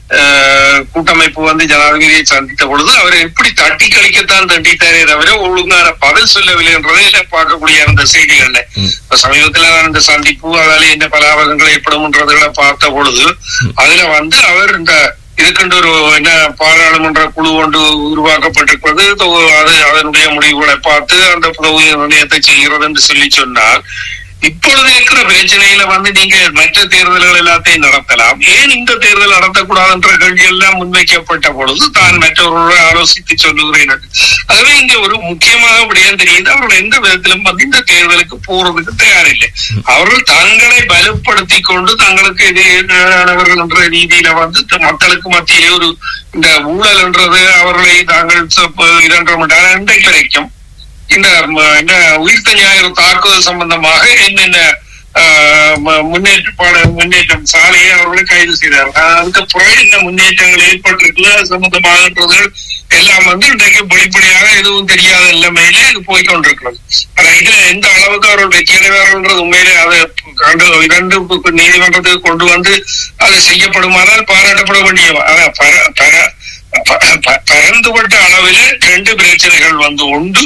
ஆஹ் கூட்டமைப்பு வந்து ஜனாதிபதியை சந்தித்த பொழுது அவரை எப்படி தட்டி கழிக்கத்தான் தட்டித்தாரே தவிர ஒழுங்கான பதில் சொல்லவில்லை என்றதை எல்லாம் பார்க்கக்கூடிய அந்த செய்திகள்ல இப்ப சமீபத்துல நான் இந்த சந்திப்பு அதால என்ன பலாபகங்கள் ஏற்படும்ன்றதுகளை பார்த்த பொழுது அதுல வந்து அவர் இந்த இதுக்கென்று ஒரு என்ன பாராளுமன்ற குழு ஒன்று உருவாக்கப்பட்டிருக்கிறது தொ- அது அதனுடைய முடிவுகளை பார்த்து அந்த தொகுதி நிர்ணயத்தை செய்கிறது என்று சொல்லி சொன்னால் இப்பொழுது இருக்கிற பிரச்சனையில வந்து நீங்க மற்ற தேர்தல்கள் எல்லாத்தையும் நடத்தலாம் ஏன் இந்த தேர்தல் நடத்தக்கூடாது என்ற கேள்வி எல்லாம் முன்வைக்கப்பட்ட பொழுது தான் மற்றவர்களோட ஆலோசித்து சொல்லுகிறேன் அதுவே இங்க ஒரு முக்கியமாக விடயம் தெரியுது அவர்கள் எந்த விதத்திலும் வந்து இந்த தேர்தலுக்கு போறதுக்கு தயாரில்லை அவர்கள் தங்களை பலப்படுத்தி கொண்டு தங்களுக்கு எதிரானவர்கள் என்ற ரீதியில வந்து த- மக்களுக்கு மத்தியிலே ஒரு இந்த ஊழல் என்றது அவர்களை தாங்கள் ச- இரண்டரை மணி நேரம் இன்றைக்கு வரைக்கும் இந்த ம- என்ன உயிர்த்த ஞாயிறு தாக்குதல் சம்பந்தமாக என்னென்ன ஆஹ், ம- முன்னேற்பாடு முன்னேற்றம் சாலையை அவர்களை கைது செய்தார் அதுக்கு பிறகு என்ன முன்னேற்றங்கள் ஏற்பட்டிருக்குல்ல அது சம்பந்தமாகன்றதுகள் எல்லாம் வந்து இன்றைக்கு வெளிப்படையாக எதுவும் தெரியாத நிலைமையிலே இது போய் கொண்டிருக்கிறது ஆனா இதுல எந்த அளவுக்கு அவர்கள் வெற்றி அடைவார்கள்ன்றது உண்மையிலே அதை கண்டு இரண்டு பு- நீதிமன்றத்துக்கு கொண்டு வந்து அது செய்யப்படுமானால் பாராட்டப்பட வேண்டிய ஆனா பர- பர- ப- ப- பரந்துபட்ட அளவிலே ரெண்டு பிரச்சனைகள் வந்து உண்டு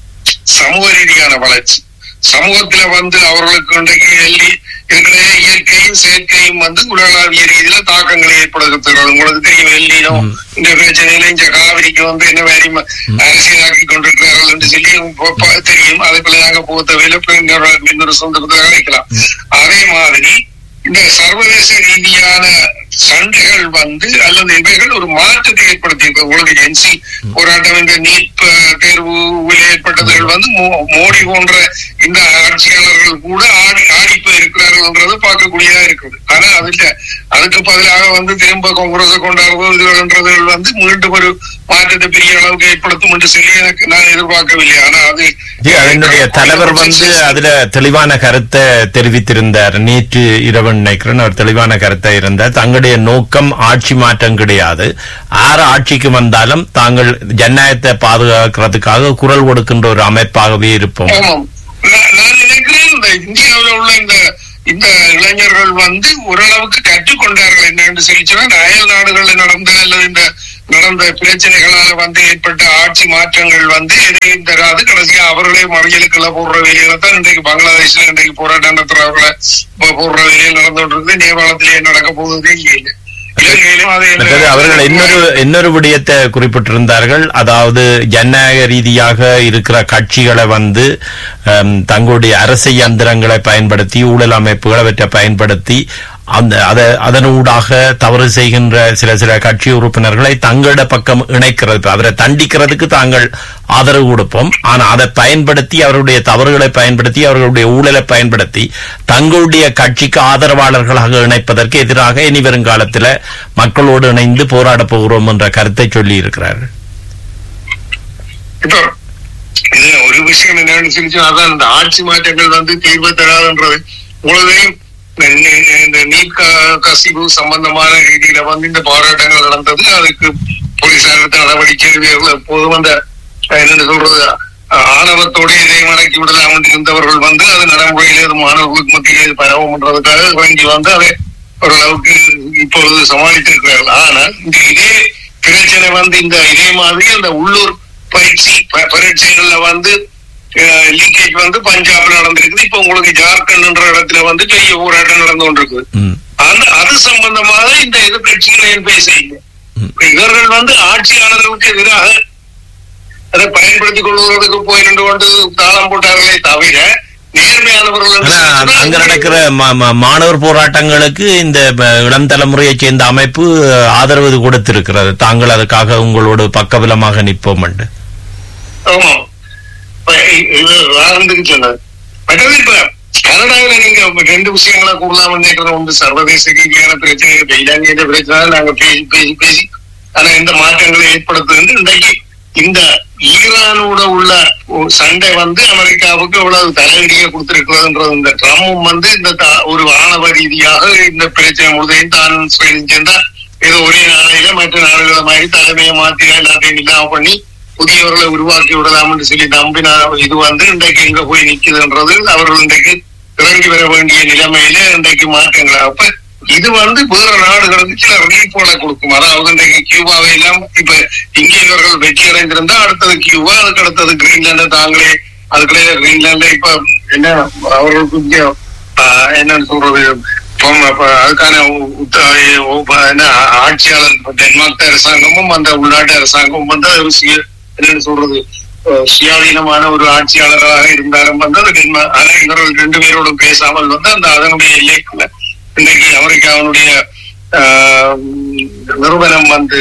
சமூக ரீதியான வளர்ச்சி சமூகத்துல வந்து அவர்களுக்கு இன்றைக்கு எல்லி இருக்கிற இயற்கையும் செயற்கையும் வந்து உலகளாவிய ரீதியில தாக்கங்களை ஏற்படுத்துகிறது உங்களுக்கு தெரியும் எல்லினோ இந்த பிரச்சனையில இந்த காவிரிக்கு வந்து என்ன வேறு ம- அரசியலாக்கி கொண்டிருக்கிறார்கள் என்று சொல்லி ப- ப- தெரியும் அதுக்குள்ள நாங்க போக தேவையில்லை இன்னொரு இன்னொரு சொந்தத்துல வைக்கலாம் அதே மாதிரி இந்த சர்வதேச ரீதியான சண்டைகள் வந்து அல்லது இவைகள் ஒரு மாற்றத்தை ஏற்படுத்தி உங்களுக்கு என்சி போராட்டம் இந்த நீட் ப- தேர்வில் ஏற்பட்டதுகள் வந்து மோ- மோடி போன்ற இந்த ஆட்சியாளர்கள் கூட ஆடி ஆடி போய் இருக்கிறார்கள்ன்றது பார்க்கக்கூடியதா இருக்குது ஆனா அதுல அதுக்கு பதிலாக வந்து திரும்ப காங்கிரஸ் கொண்டாடுவதுன்றதுகள் வந்து மீண்டும் ஒரு மாற்றத்தை பெரிய அளவுக்கு ஏற்படுத்தும் என்று சொல்லி எனக்கு நான் எதிர்பார்க்கவில்லை ஆனா அது ஜி, அதனுடைய தலைவர் வந்து அதுல தெளிவான கருத்தை தெரிவித்திருந்தார் நேற்று இரவு நினைக்கிறேன் அவர் தெளிவான கருத்தை இருந்தார் தங்களுடைய நோக்கம் ஆட்சி மாற்றம் கிடையாது ஆறு ஆட்சிக்கு வந்தாலும் தாங்கள் ஜனநாயகத்தை பாதுகாக்கிறதுக்காக குரல் கொடுக்கின்ற ஒரு அமைப்பாகவே இருப்போம் ஆமாம் நான் நான் நினைக்கிறேன் இந்த இந்தியாவில் உள்ள இந்த இந்த இளைஞர்கள் வந்து ஓரளவுக்கு கற்றுக்கொண்டார்கள் என்னன்னு சொல்லி சொன்னா அயல் நாடுகளில் நடந்த அல்லது இந்த நடந்த பிரச்சனைகளால வந்து ஏற்பட்ட ஆட்சி மாற்றங்கள் வந்து எதையும் தராது கடைசியா அவர்களே மறியலுக்குள்ள போடுற வேலையில தான் இன்றைக்கு பங்களாதேஷ்ல இன்றைக்கு போராட்டம் நடத்துறவர்களை போ- போடுற வேலையில் நடந்து கொண்டிருக்கு நேபாளத்திலேயே நடக்க போகுதே இல்லை இலங்கையிலும் அதே மற்றது அவர்கள் இன்னொரு இன்னொரு விடயத்தை குறிப்பிட்டிருந்தார்கள் அதாவது ஜனநாயக ரீதியாக இருக்கிற கட்சிகளை வந்து ஹம், தங்களுடைய அரசு இயந்திரங்களை பயன்படுத்தி ஊழல் அமைப்புகளை அவற்றை பயன்படுத்தி அந்த அத அதனூடாக தவறு செய்கின்ற சில சில கட்சி உறுப்பினர்களை தங்களோட பக்கம் இணைக்கிறது அவரை தண்டிக்கிறதுக்கு தாங்கள் ஆதரவு கொடுப்போம் ஆனா அதை பயன்படுத்தி அவருடைய தவறுகளை பயன்படுத்தி அவர்களுடைய ஊழலை பயன்படுத்தி தங்களுடைய கட்சிக்கு ஆதரவாளர்களாக இணைப்பதற்கு எதிராக இனி வருங்காலத்தில் மக்களோடு இணைந்து போராடப் போகிறோம் என்ற கருத்தை சொல்லி இருக்கிறார்கள் இப்போ இது ஒரு விஷயம் என்னன்னு சொல்லி அதான் இந்த ஆட்சி மாற்றங்கள் வந்து தீர்வு தராதுன்றது உலகையும் இந்த நீட் க- கசிவு சம்பந்தமான ரீதியில வந்து இந்த போராட்டங்கள் நடந்தது அதுக்கு போலீசார் எடுத்த நடவடிக்கைகள் எப்போதும் அந்த அஹ், என்னன்னு சொல்றது அஹ், ஆணவத்தோட இதை மடக்கி விடலாம் என்று இருந்தவர்கள் வந்து அது நடைமுறையிலே அது மாணவர்களுக்கு மத்தியிலே இது பரவும்ன்றதுக்காக இறங்கி வந்து அதை ஓரளவுக்கு இப்பொழுது சமாளித்திருக்கிறார்கள் ஆனால் இந்த இதே பிரச்சனை வந்து இந்த இதே மாதிரி அந்த உள்ளூர் பயிற்சி ப- பரீட்சைகள்ல வந்து லீக்கேஜ் வந்து பஞ்சாப்ல நடந்திருக்குது இப்ப உங்களுக்கு ஜார்க்கண்ட்ன்ற இடத்துல வந்து பெரிய போராட்டம் நடந்து கொண்டிருக்குது ம், அந்த அது சம்பந்தமாக இந்த எதிர்கட்சிகள் ஏன் பேசுறீங்க இப்ப இவர்கள் வந்து ஆட்சியாளர்களுக்கு எதிராக அதை பயன்படுத்திக் கொள்வதற்கு போய் நின்று கொண்டு தாளம் போட்டார்களே தவிர நேர்மையானவர்கள் என்று ஆனா சொன்னா அங்க நடக்கிற ம- ம- மாணவர் போராட்டங்களுக்கு இந்த ப- இளம் தலைமுறையைச் சேர்ந்த அமைப்பு ஆதரவு கொடுத்திருக்கிறது தாங்கள் அதுக்காக உங்களோட பக்கபலமாக நிற்போம் என்று ஆமா இப்ப இ- இது ஆரம்பிக்கு சொன்னது மற்றது இப்ப கனடாவில நீங்க ரெண்டு விஷயங்களை கூடலாம் நினைக்கிறோம் ஒன்று சர்வதேச ரீதியான பிரச்சனை இப்ப இலங்கையில பிரச்சனை நாங்க பேசி பேசி பேசி ஆனா இந்த மாற்றங்களை ஏற்படுத்துது இன்றைக்கு இந்த ஈரானோட உள்ள ஒரு சண்டை வந்து அமெரிக்காவுக்கு இவ்வளவு தலையடியை கொடுத்திருக்கிறதுன்றது இந்த ட்ரம்பும் வந்து இந்த தா- ஒரு ஆணவ ரீதியாக இந்த பிரச்சனை முழுதையும் தான் செஞ்சா ஏதோ ஒரே நாளையில மற்ற நாடுகளை மாதிரி தலைமையை மாத்தி எல்லாத்தையும் இல்லாம பண்ணி புதியவர்களை உருவாக்கி விடலாம் என்று சொல்லி நம்பின இது வந்து இன்றைக்கு எங்க போய் நிக்குதுன்றது அவர்கள் இன்றைக்கு இறங்கி வர வேண்டிய நிலைமையில இன்றைக்கு மாற்றங்கள் அப்ப இது வந்து வேற நாடுகளுக்கு சில ரிலீஃபோட கொடுக்கும் அதாவது இன்றைக்கு கியூபாவை எல்லாம் இப்ப இங்கே இவர்கள் வெற்றி அடைந்திருந்தா அடுத்தது கியூபா அதுக்கு அடுத்தது கிரீன்லாந்து தாங்களே அதுக்குள்ளே கிரீன்லாந்து இப்ப என்ன அவர்களுக்கு இங்க, ஆஹ், என்னன்னு சொல்றது இப்போ அப்ப அதுக்கான உ- உத்த- உ- என்ன ஆட்சியாளர் டென்மார்க் அரசாங்கமும் அந்த உள்நாட்டு அரசாங்கமும் வந்து ஒரு சுய- என்னன்னு சொல்றது அஹ் சுயாதீனமான ஒரு ஆட்சியாளராக இருந்தாலும் வந்து அது டென்மார்க் ஆனா இவர்கள் ரெண்டு பேரோடும் பேசாமல் வந்து அந்த அதனுடைய எல்லைக்குள்ள இன்னைக்கு அமெரிக்காவினுடைய ஆஹ், நிறுவனம் வந்து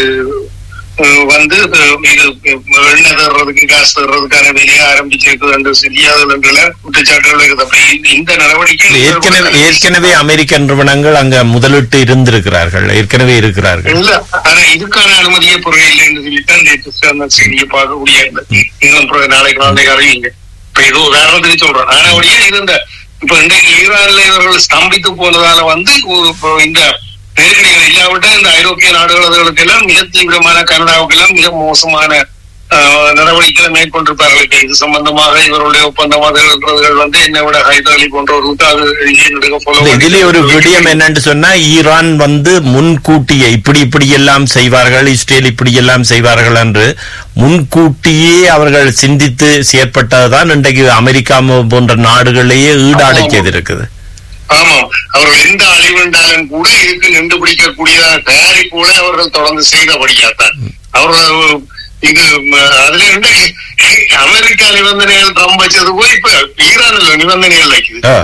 அஹ், வந்து அஹ், இது எண்ணெய் தர்றதுக்கு காசு தர்றதுக்கான வேலையை ஆரம்பிச்சிருக்குது என்று தெரியாதது என்ற குற்றச்சாட்டுகள் இருக்குது அப்ப இந்த- இந்த நடவடிக்கை ஏற்கனவே ஏற்கனவே அமெரிக்க நிறுவனங்கள் அங்க முதலிட்டு இருந்திருக்கிறார்கள் ஏற்கனவே இருக்கிறார்கள் இல்ல ஆனா இதுக்கான அனுமதியே பொருள் இல்லை என்று சொல்லித்தான் நேற்று அந்த செய்தியை பார்க்கக்கூடிய இந்த இன்னும் பிறகு நாளைக்கு நாளைக்கு அறிவிங்க இப்ப இது உதாரணத்துக்கு சொல்றேன் ஆனா ஒழிய இது இந்த இப்ப இன்றைக்கு ஈரான்ல இவர்கள் ஸ்தம்பித்து போனதால வந்து ஒரு இப்போ இந்த நெருக்கடிகள் இல்லாவிட்டால் இந்த ஐரோப்பிய நாடுகளுக்கு எல்லாம் மிக தீவிரமான கனடாவுக்கு எல்லாம் மிக மோசமான ஆஹ், நடவடிக்கைகளை மேற்கொண்டிருப்பார்கள் இப்ப இது சம்பந்தமாக இவருடைய ஒப்பந்தமாக இருக்கிறவர்கள் வந்து என்னை விட ஹைதர் அலி போன்றவர்களுக்கு அது நெடுக follow இந்த பண்ணி- இதிலே ஒரு விடயம் என்னன்னு சொன்னா ஈரான் வந்து முன்கூட்டியே இப்படி இப்படி எல்லாம் செய்வார்கள் இஸ்ரேல் இப்படி எல்லாம் செய்வார்கள் என்று முன்கூட்டியே அவர்கள் சிந்தித்து செயற்பட்டதுதான் இன்றைக்கு அமெரிக்கா போன்ற நாடுகளையே ஈடாடை செய்திருக்குது ஆமாம் அவர்கள் எந்த அழிவுண்டாலும் கூட இதுக்கு நின்று பிடிக்கக்கூடியதான தயாரிப்புகளை அவர்கள் தொடர்ந்து செய்தபடியாத்தான் அவர்கள் இது ம, அதுல இன்றைக்கு அமெரிக்கா நிபந்தனைகள் ட்ரம்ப் வச்சது போய் இப்ப ஈரான்ல நிபந்தனைகள் வைக்குது ஆ.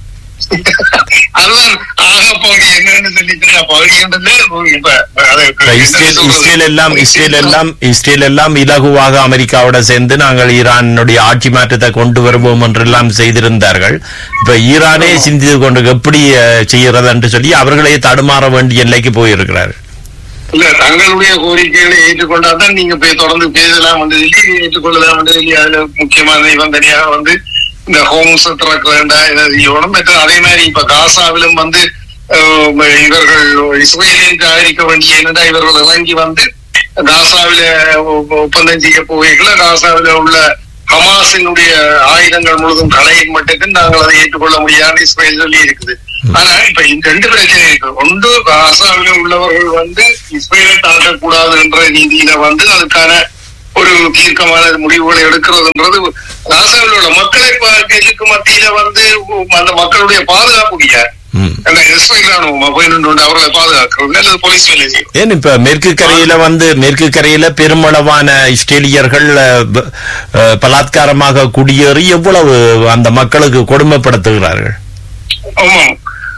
அதுதான் ஆக போகுது என்னன்னு சொல்லிட்டு நான் பகுதின்றது இப்ப அதை இப்ப இஸ்ரேல் இஸ்ரேல் எல்லாம் இஸ்ரேல் எல்லாம் இஸ்ரேல் எல்லாம் இலகுவாக அமெரிக்காவோட சேர்ந்து நாங்கள் ஈரானுடைய ஆட்சி மாற்றத்தை கொண்டு வருவோம் என்றெல்லாம் செய்திருந்தார்கள் இப்ப ஈரானே சிந்தித்து கொண்டு எப்படி அஹ், செய்கிறது என்று சொல்லி அவர்களே தடுமாற வேண்டிய எல்லைக்கு போயிருக்கிறார்கள் இல்ல தங்களுடைய கோரிக்கைகளை ஏற்றுக்கொண்டாதான் நீங்க போய் தொடர்ந்து பேசலாம் வந்து சொல்லி ஏற்றுக்கொள்ளலாம் வந்து சொல்லி அதுல முக்கியமான நிபந்தனையாக வந்து இந்த ஹோம்ஸ் திறக்க வேண்டாம் இதை செய்யணும் மற்ற அதே மாதிரி இப்ப காசாவிலும் வந்து அஹ், இவர்கள் இஸ்ரேலில் தயாரிக்க வேண்டிய என்னடா இவர்கள் இறங்கி வந்து காசாவில ஒ- ஒப்பந்தம் செய்ய போவீங்கள காசாவில உள்ள ஹமாஸினுடைய ஆயுதங்கள் முழுதும் களையும் மட்டுக்கு நாங்கள் அதை ஏற்றுக்கொள்ள முடியாது இஸ்ரேல் சொல்லி இருக்குது ஆனா இப்ப இந்த ரெண்டு பிரச்சனை இருக்கு ஒன்று காசாவில உள்ளவர்கள் வந்து இஸ்ரேலை தாக்கக்கூடாது என்ற ரீதியில வந்து அதுக்கான ஒரு தீர்க்கமான முடிவுகளை எடுக்கிறதுன்றது காசாவில் உள்ள மக்களை பார்க்கிறதுக்கு மத்தியில வந்து அந்த மக்களுடைய பாதுகாப்பு யார் ம். அந்த இஸ்ரேல் ராணுவம் போய் நின்று அவர்களை பாதுகாக்கிறது அல்லது போலீஸ் வேலை செய்யும் ஏன் இப்ப மேற்கு கரையில வந்து மேற்கு கரையில பெருமளவான இஸ்ரேலியர்கள் அஹ், ப- அஹ், பலாத்காரமாக குடியேறி எவ்வளவு அந்த மக்களுக்கு கொடுமைப்படுத்துகிறார்கள் ஆமாம்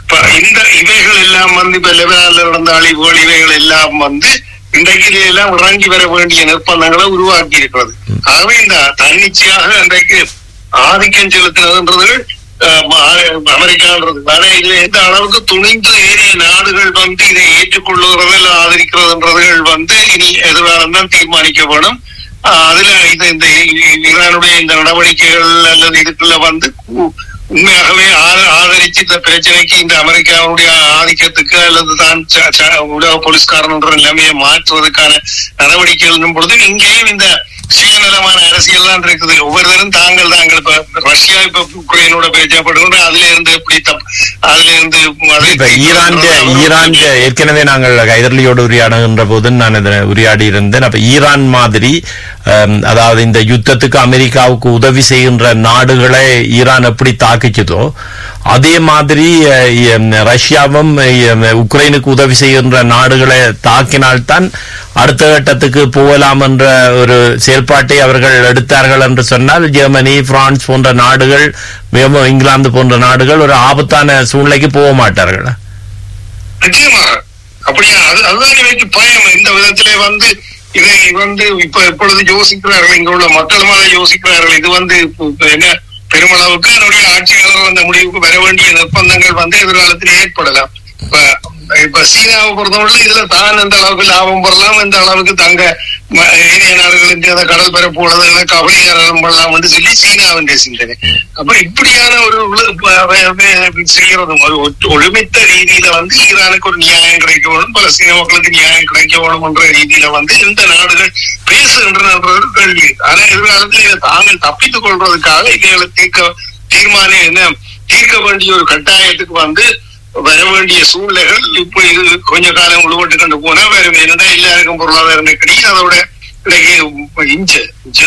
இப்ப இந்த இவைகள் எல்லாம் வந்து இப்ப லெபனான்ல நடந்த அழிவுகள் இவைகள் எல்லாம் வந்து இன்றைக்கு எல்லாம் இறங்கி வர வேண்டிய நிர்பந்தங்களை உருவாக்கி இருக்கிறது ஆகவே இந்த தன்னிச்சையாக இன்றைக்கு ஆதிக்கம் செலுத்தினதுன்றது அஹ், ம- அமெரிக்கான்றது ஆனா இதுல எந்த அளவுக்கு துணிந்து ஏறிய நாடுகள் வந்து இதை ஏற்றுக்கொள்ளுகிறது இல்ல ஆதரிக்கிறதுன்றதுகள் வந்து இனி எதிர்காலம் தான் தீர்மானிக்க வேணும் ஆஹ் அதுல இது இந்த இ- ஈரானுடைய இந்த நடவடிக்கைகள் அல்லது இதுக்குள்ள வந்து உ- உண்மையாகவே ஆ- ஆதரிச்சு இந்த பிரச்சனைக்கு இந்த அமெரிக்காவுடைய ஆதிக்கத்துக்கு அல்லது தான் ச- ச- உலக போலீஸ்காரன்ற நிலைமையை மாற்றுவதற்கான நடவடிக்கைகள் பொழுது இங்கேயும் இந்த சுயநலமான அரசியல் தான் இருக்குது ஒவ்வொருத்தரும் தாங்கள் தாங்கள் இப்ப ரஷ்யா இப்ப உக்ரைனோட பேச்சப்படுகின்ற அதுல இருந்து எப்படி தப் அதுல இருந்து அதை- இப்ப ஈரான் ஈரான் ஏற்கனவே நாங்கள் கைதர்லியோடு உரையாடுகின்ற போது நான் இதில் உரையாடி இருந்தேன் அப்ப ஈரான் மாதிரி அம், அதாவது இந்த யுத்தத்துக்கு அமெரிக்காவுக்கு உதவி செய்கின்ற நாடுகளை ஈரான் எப்படி தாக்கிச்சதோ அதே மாதிரி அஹ், எம், ரஷ்யாவும் எம், உக்ரைனுக்கு உதவி செய்கின்ற நாடுகளை தாக்கினால்தான் அடுத்த கட்டத்துக்கு போகலாம் என்ற ஒரு செயல்பாட்டை அவர்கள் எடுத்தார்கள் என்று சொன்னால் ஜெர்மனி பிரான்ஸ் போன்ற நாடுகள் மேலும் இங்கிலாந்து போன்ற நாடுகள் ஒரு ஆபத்தான சூழ்நிலைக்கு போக மாட்டார்கள் நிச்சயமாக அப்படியா அது அதுதான் எனக்கு பயம் இந்த விதத்திலே வந்து இதை வந்து இப்ப இப்பொழுது யோசிக்கிறார்கள் இங்க உள்ள மக்களும் அதை யோசிக்கிறார்கள் இது வந்து இப்ப- இப்ப என்ன பெருமளவுக்கு அதனுடைய ஆட்சியாளர்கள் அந்த முடிவுக்கு வர வேண்டிய நிர்பந்தங்கள் வந்து எதிர்காலத்தில் ஏற்படலாம் இப்ப இப்ப சீனாவை பொறுத்தவரை இதுல தான் எந்த அளவுக்கு லாபம் பெறலாம் எந்த அளவுக்கு தங்க ம- ஏனைய நாடுகளின் அந்த கடல் பரப்பு உலக கவலையாரம் பண்ணலாம் என்று சொல்லி சீனாவின் சிந்தனை அப்ப இப்படியான ஒரு உல- ப- வ- வ- செய்யறதும் ஒரு ஒற்று- ஒழுமித்த ரீதியில வந்து ஈரானுக்கு ஒரு நியாயம் கிடைக்க வேணும் பலஸ்தீன மக்களுக்கு நியாயம் கிடைக்க வேணும் என்ற ரீதியில வந்து இந்த நாடுகள் பேசுகின்றன ஒரு கேள்வி ஆனா எதிர்காலத்தில் இதை தாங்கள் தப்பித்துக் கொள்றதுக்காக இவைகளை தீர்க்க தீர்மானம் என்ன தீர்க்க வேண்டிய ஒரு கட்டாயத்துக்கு வந்து வர வேண்டிய சூழ்நிலைகள் இப்போ இது கொஞ்ச காலம் உழுவட்டு கண்டு போனா வேற என்னதான் எல்லாருக்கும் பொருளாதார நெருக்கடி அதோட இன்னைக்கு இஞ்ச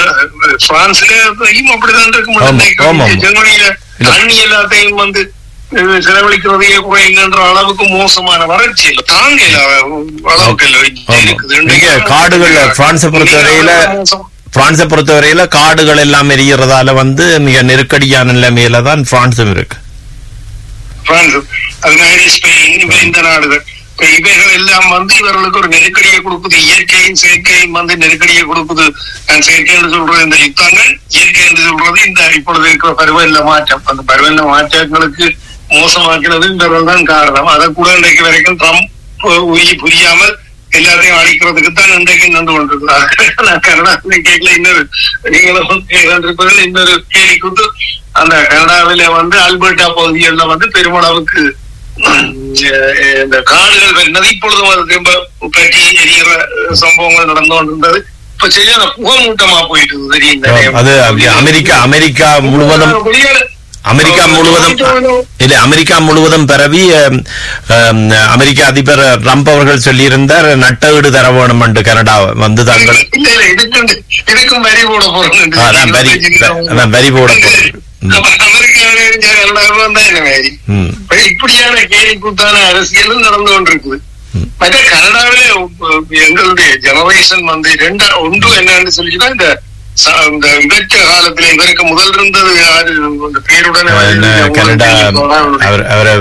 பிரான்ஸ்லயும் அப்படிதான் ஆமா, ஆமா, இருக்கு ஆமா. ஜெர்மனியில தண்ணி எல்லாத்தையும் வந்து அஹ், செலவழிக்கிறதையே குறைங்கின்ற அளவுக்கு மோசமான வறட்சி இல்ல தாங்க அளவுக்கு இல்ல ஆமா. இருக்குது நீங்க காடுகள்ல பிரான்ஸை பொறுத்தவரையில பிரான்ஸை பொறுத்தவரையில காடுகள் எல்லாம் எரியறதால வந்து மிக நெருக்கடியான நிலைமையில தான் பிரான்ஸும் இருக்கு பிரான்ஸ் அது மாதிரி ஸ்பெயின் இவ இந்த நாடுகள் இப்ப இவைகள் எல்லாம் வந்து இவர்களுக்கு ஒரு நெருக்கடியை கொடுக்குது இயற்கையும் செயற்கையும் வந்து நெருக்கடியை கொடுக்குது நான் செயற்கை என்று சொல்றது இந்த யுத்தங்கள் இயற்கை என்று சொல்றது இந்த இப்பொழுது இருக்கிற பருவநிலை மாற்றம் அந்த பருவநிலை மாற்றங்களுக்கு மோசமாக்கிறது இவர்கள் தான் காரணம் அதை கூட இன்றைக்கு வரைக்கும் ட்ரம்ப் உரிய புரியாமல் எல்லாத்தையும் அழிக்கிறதுக்கு தான் இன்றைக்கு நின்று கொண்டிருக்கிறார் நான் கனடா கேட்கல இன்னொரு நீங்களும் கேட்டிருப்பதில் இன்னொரு கேள்வி கொடுத்து அந்த கனடாவில வந்து ஆல்பர்டா பகுதிகளில் வந்து பெருமளவுக்கு உம், அஹ், இந்த காடுகள் வெட்டினது இப்பொழுதும் அது திரும்ப பற்றி எரிகிற சம்பவங்கள் நடந்து கொண்டிருந்தது இப்ப சரியான புகமூட்டமா போயிட்டு இருக்குது தெரியும் தானே? அது அமெரிக்கா அமெரிக்கா முழுவதும் வெளியால- அமெரிக்கா முழுவதும் இல்ல அமெரிக்கா முழுவதும் பரவி அம், அம், அமெரிக்க அதிபர் ட்ரம்ப் அவர்கள் சொல்லியிருந்தார் நட்ட வீடு தர வேணும் என்று கனடா வந்து தாங்கள் இல்ல இல்ல இதுக்கு இதுக்கும் வரி போட போறோம் அதான் வரி அதான் வரி போட போறது. ம். அமெரிக்காவில இருந்தா கனடாவில் வந்தா என்ன மாதிரி ம். இப்ப இப்படியான கேலி கூத்தான அரசியலும் நடந்து கொண்டிருக்குது மற்ற கனடாவிலே உ- எங்களுடைய ஜெனரேஷன் வந்து ரெண்டா ஒன்று என்னன்னு சொல்லிச்சுன்னா இந்த ச- இந்த இவற்ற காலத்துல இவருக்கு முதல் இருந்தது யாரு அந்த பேருடன் என்ன கனடா அவர் அவர்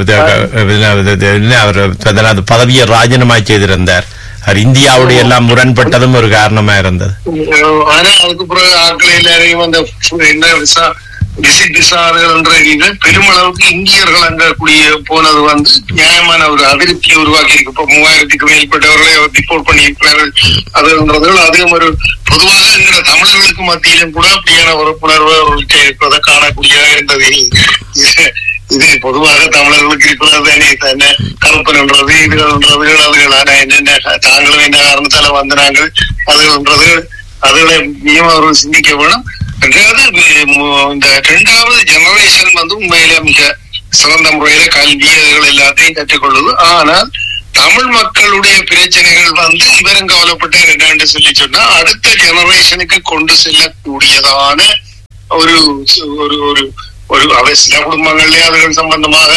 அவர் அதாவது பதவியை ராஜினாமா செய்திருந்தார் அவர் இந்தியாவுடைய எல்லாம் முரண்பட்டதும் ஒரு காரணமா இருந்தது ஆனா அதுக்கு பிறகு ஆட்கள் எல்லாரையும் அந்த என்ன விசா விசிட் விசார்கள் என்ற ரீதியில் பெருமளவுக்கு இந்தியர்கள் அங்க குடிய போனது வந்து நியாயமான ஒரு அதிருப்தியை உருவாக்கி இருக்கு இப்ப மூவாயிரத்துக்கு மேற்பட்டவர்களை ரிப்போர்ட் பண்ணியிருக்கிறார்கள் அதுன்றதுகள் அதுவும் ஒரு பொதுவாக என்கிற தமிழர்களுக்கு மத்தியிலும் கூட அப்படியான ஒரு புணர்வு அவர்களுக்கு இருப்பதை காணக்கூடியதாக இருந்தது இது- இது பொதுவாக தமிழர்களுக்கு இருக்கிறது தானே என்ன கருப்பன்ன்றது இதுகள்ன்றது அதுகள் ஆனா என்னென்ன தாங்களும் என்ன காரணத்தால வந்தாங்க அதுகள்ன்றது அதுகளை நீயும் அவர்கள் சிந்திக்க வேணும் ரெண்டாவது மு- இந்த ரெண்டாவது ஜெனரேஷன் வந்து உண்மையில மிக சிறந்த முறையில கல்வி அதுகள் எல்லாத்தையும் கற்றுக்கொள்ளுது ஆனால் தமிழ் மக்களுடைய பிரச்சனைகள் வந்து இவரும் கவலைப்பட்ட என்னன்னு சொல்லி சொன்னா அடுத்த ஜெனரேஷனுக்கு கொண்டு செல்லக்கூடியதான ஒரு ஒரு ஒரு ஒரு அவை சில குடும்பங்கள்லயே அதுகள் சம்பந்தமாக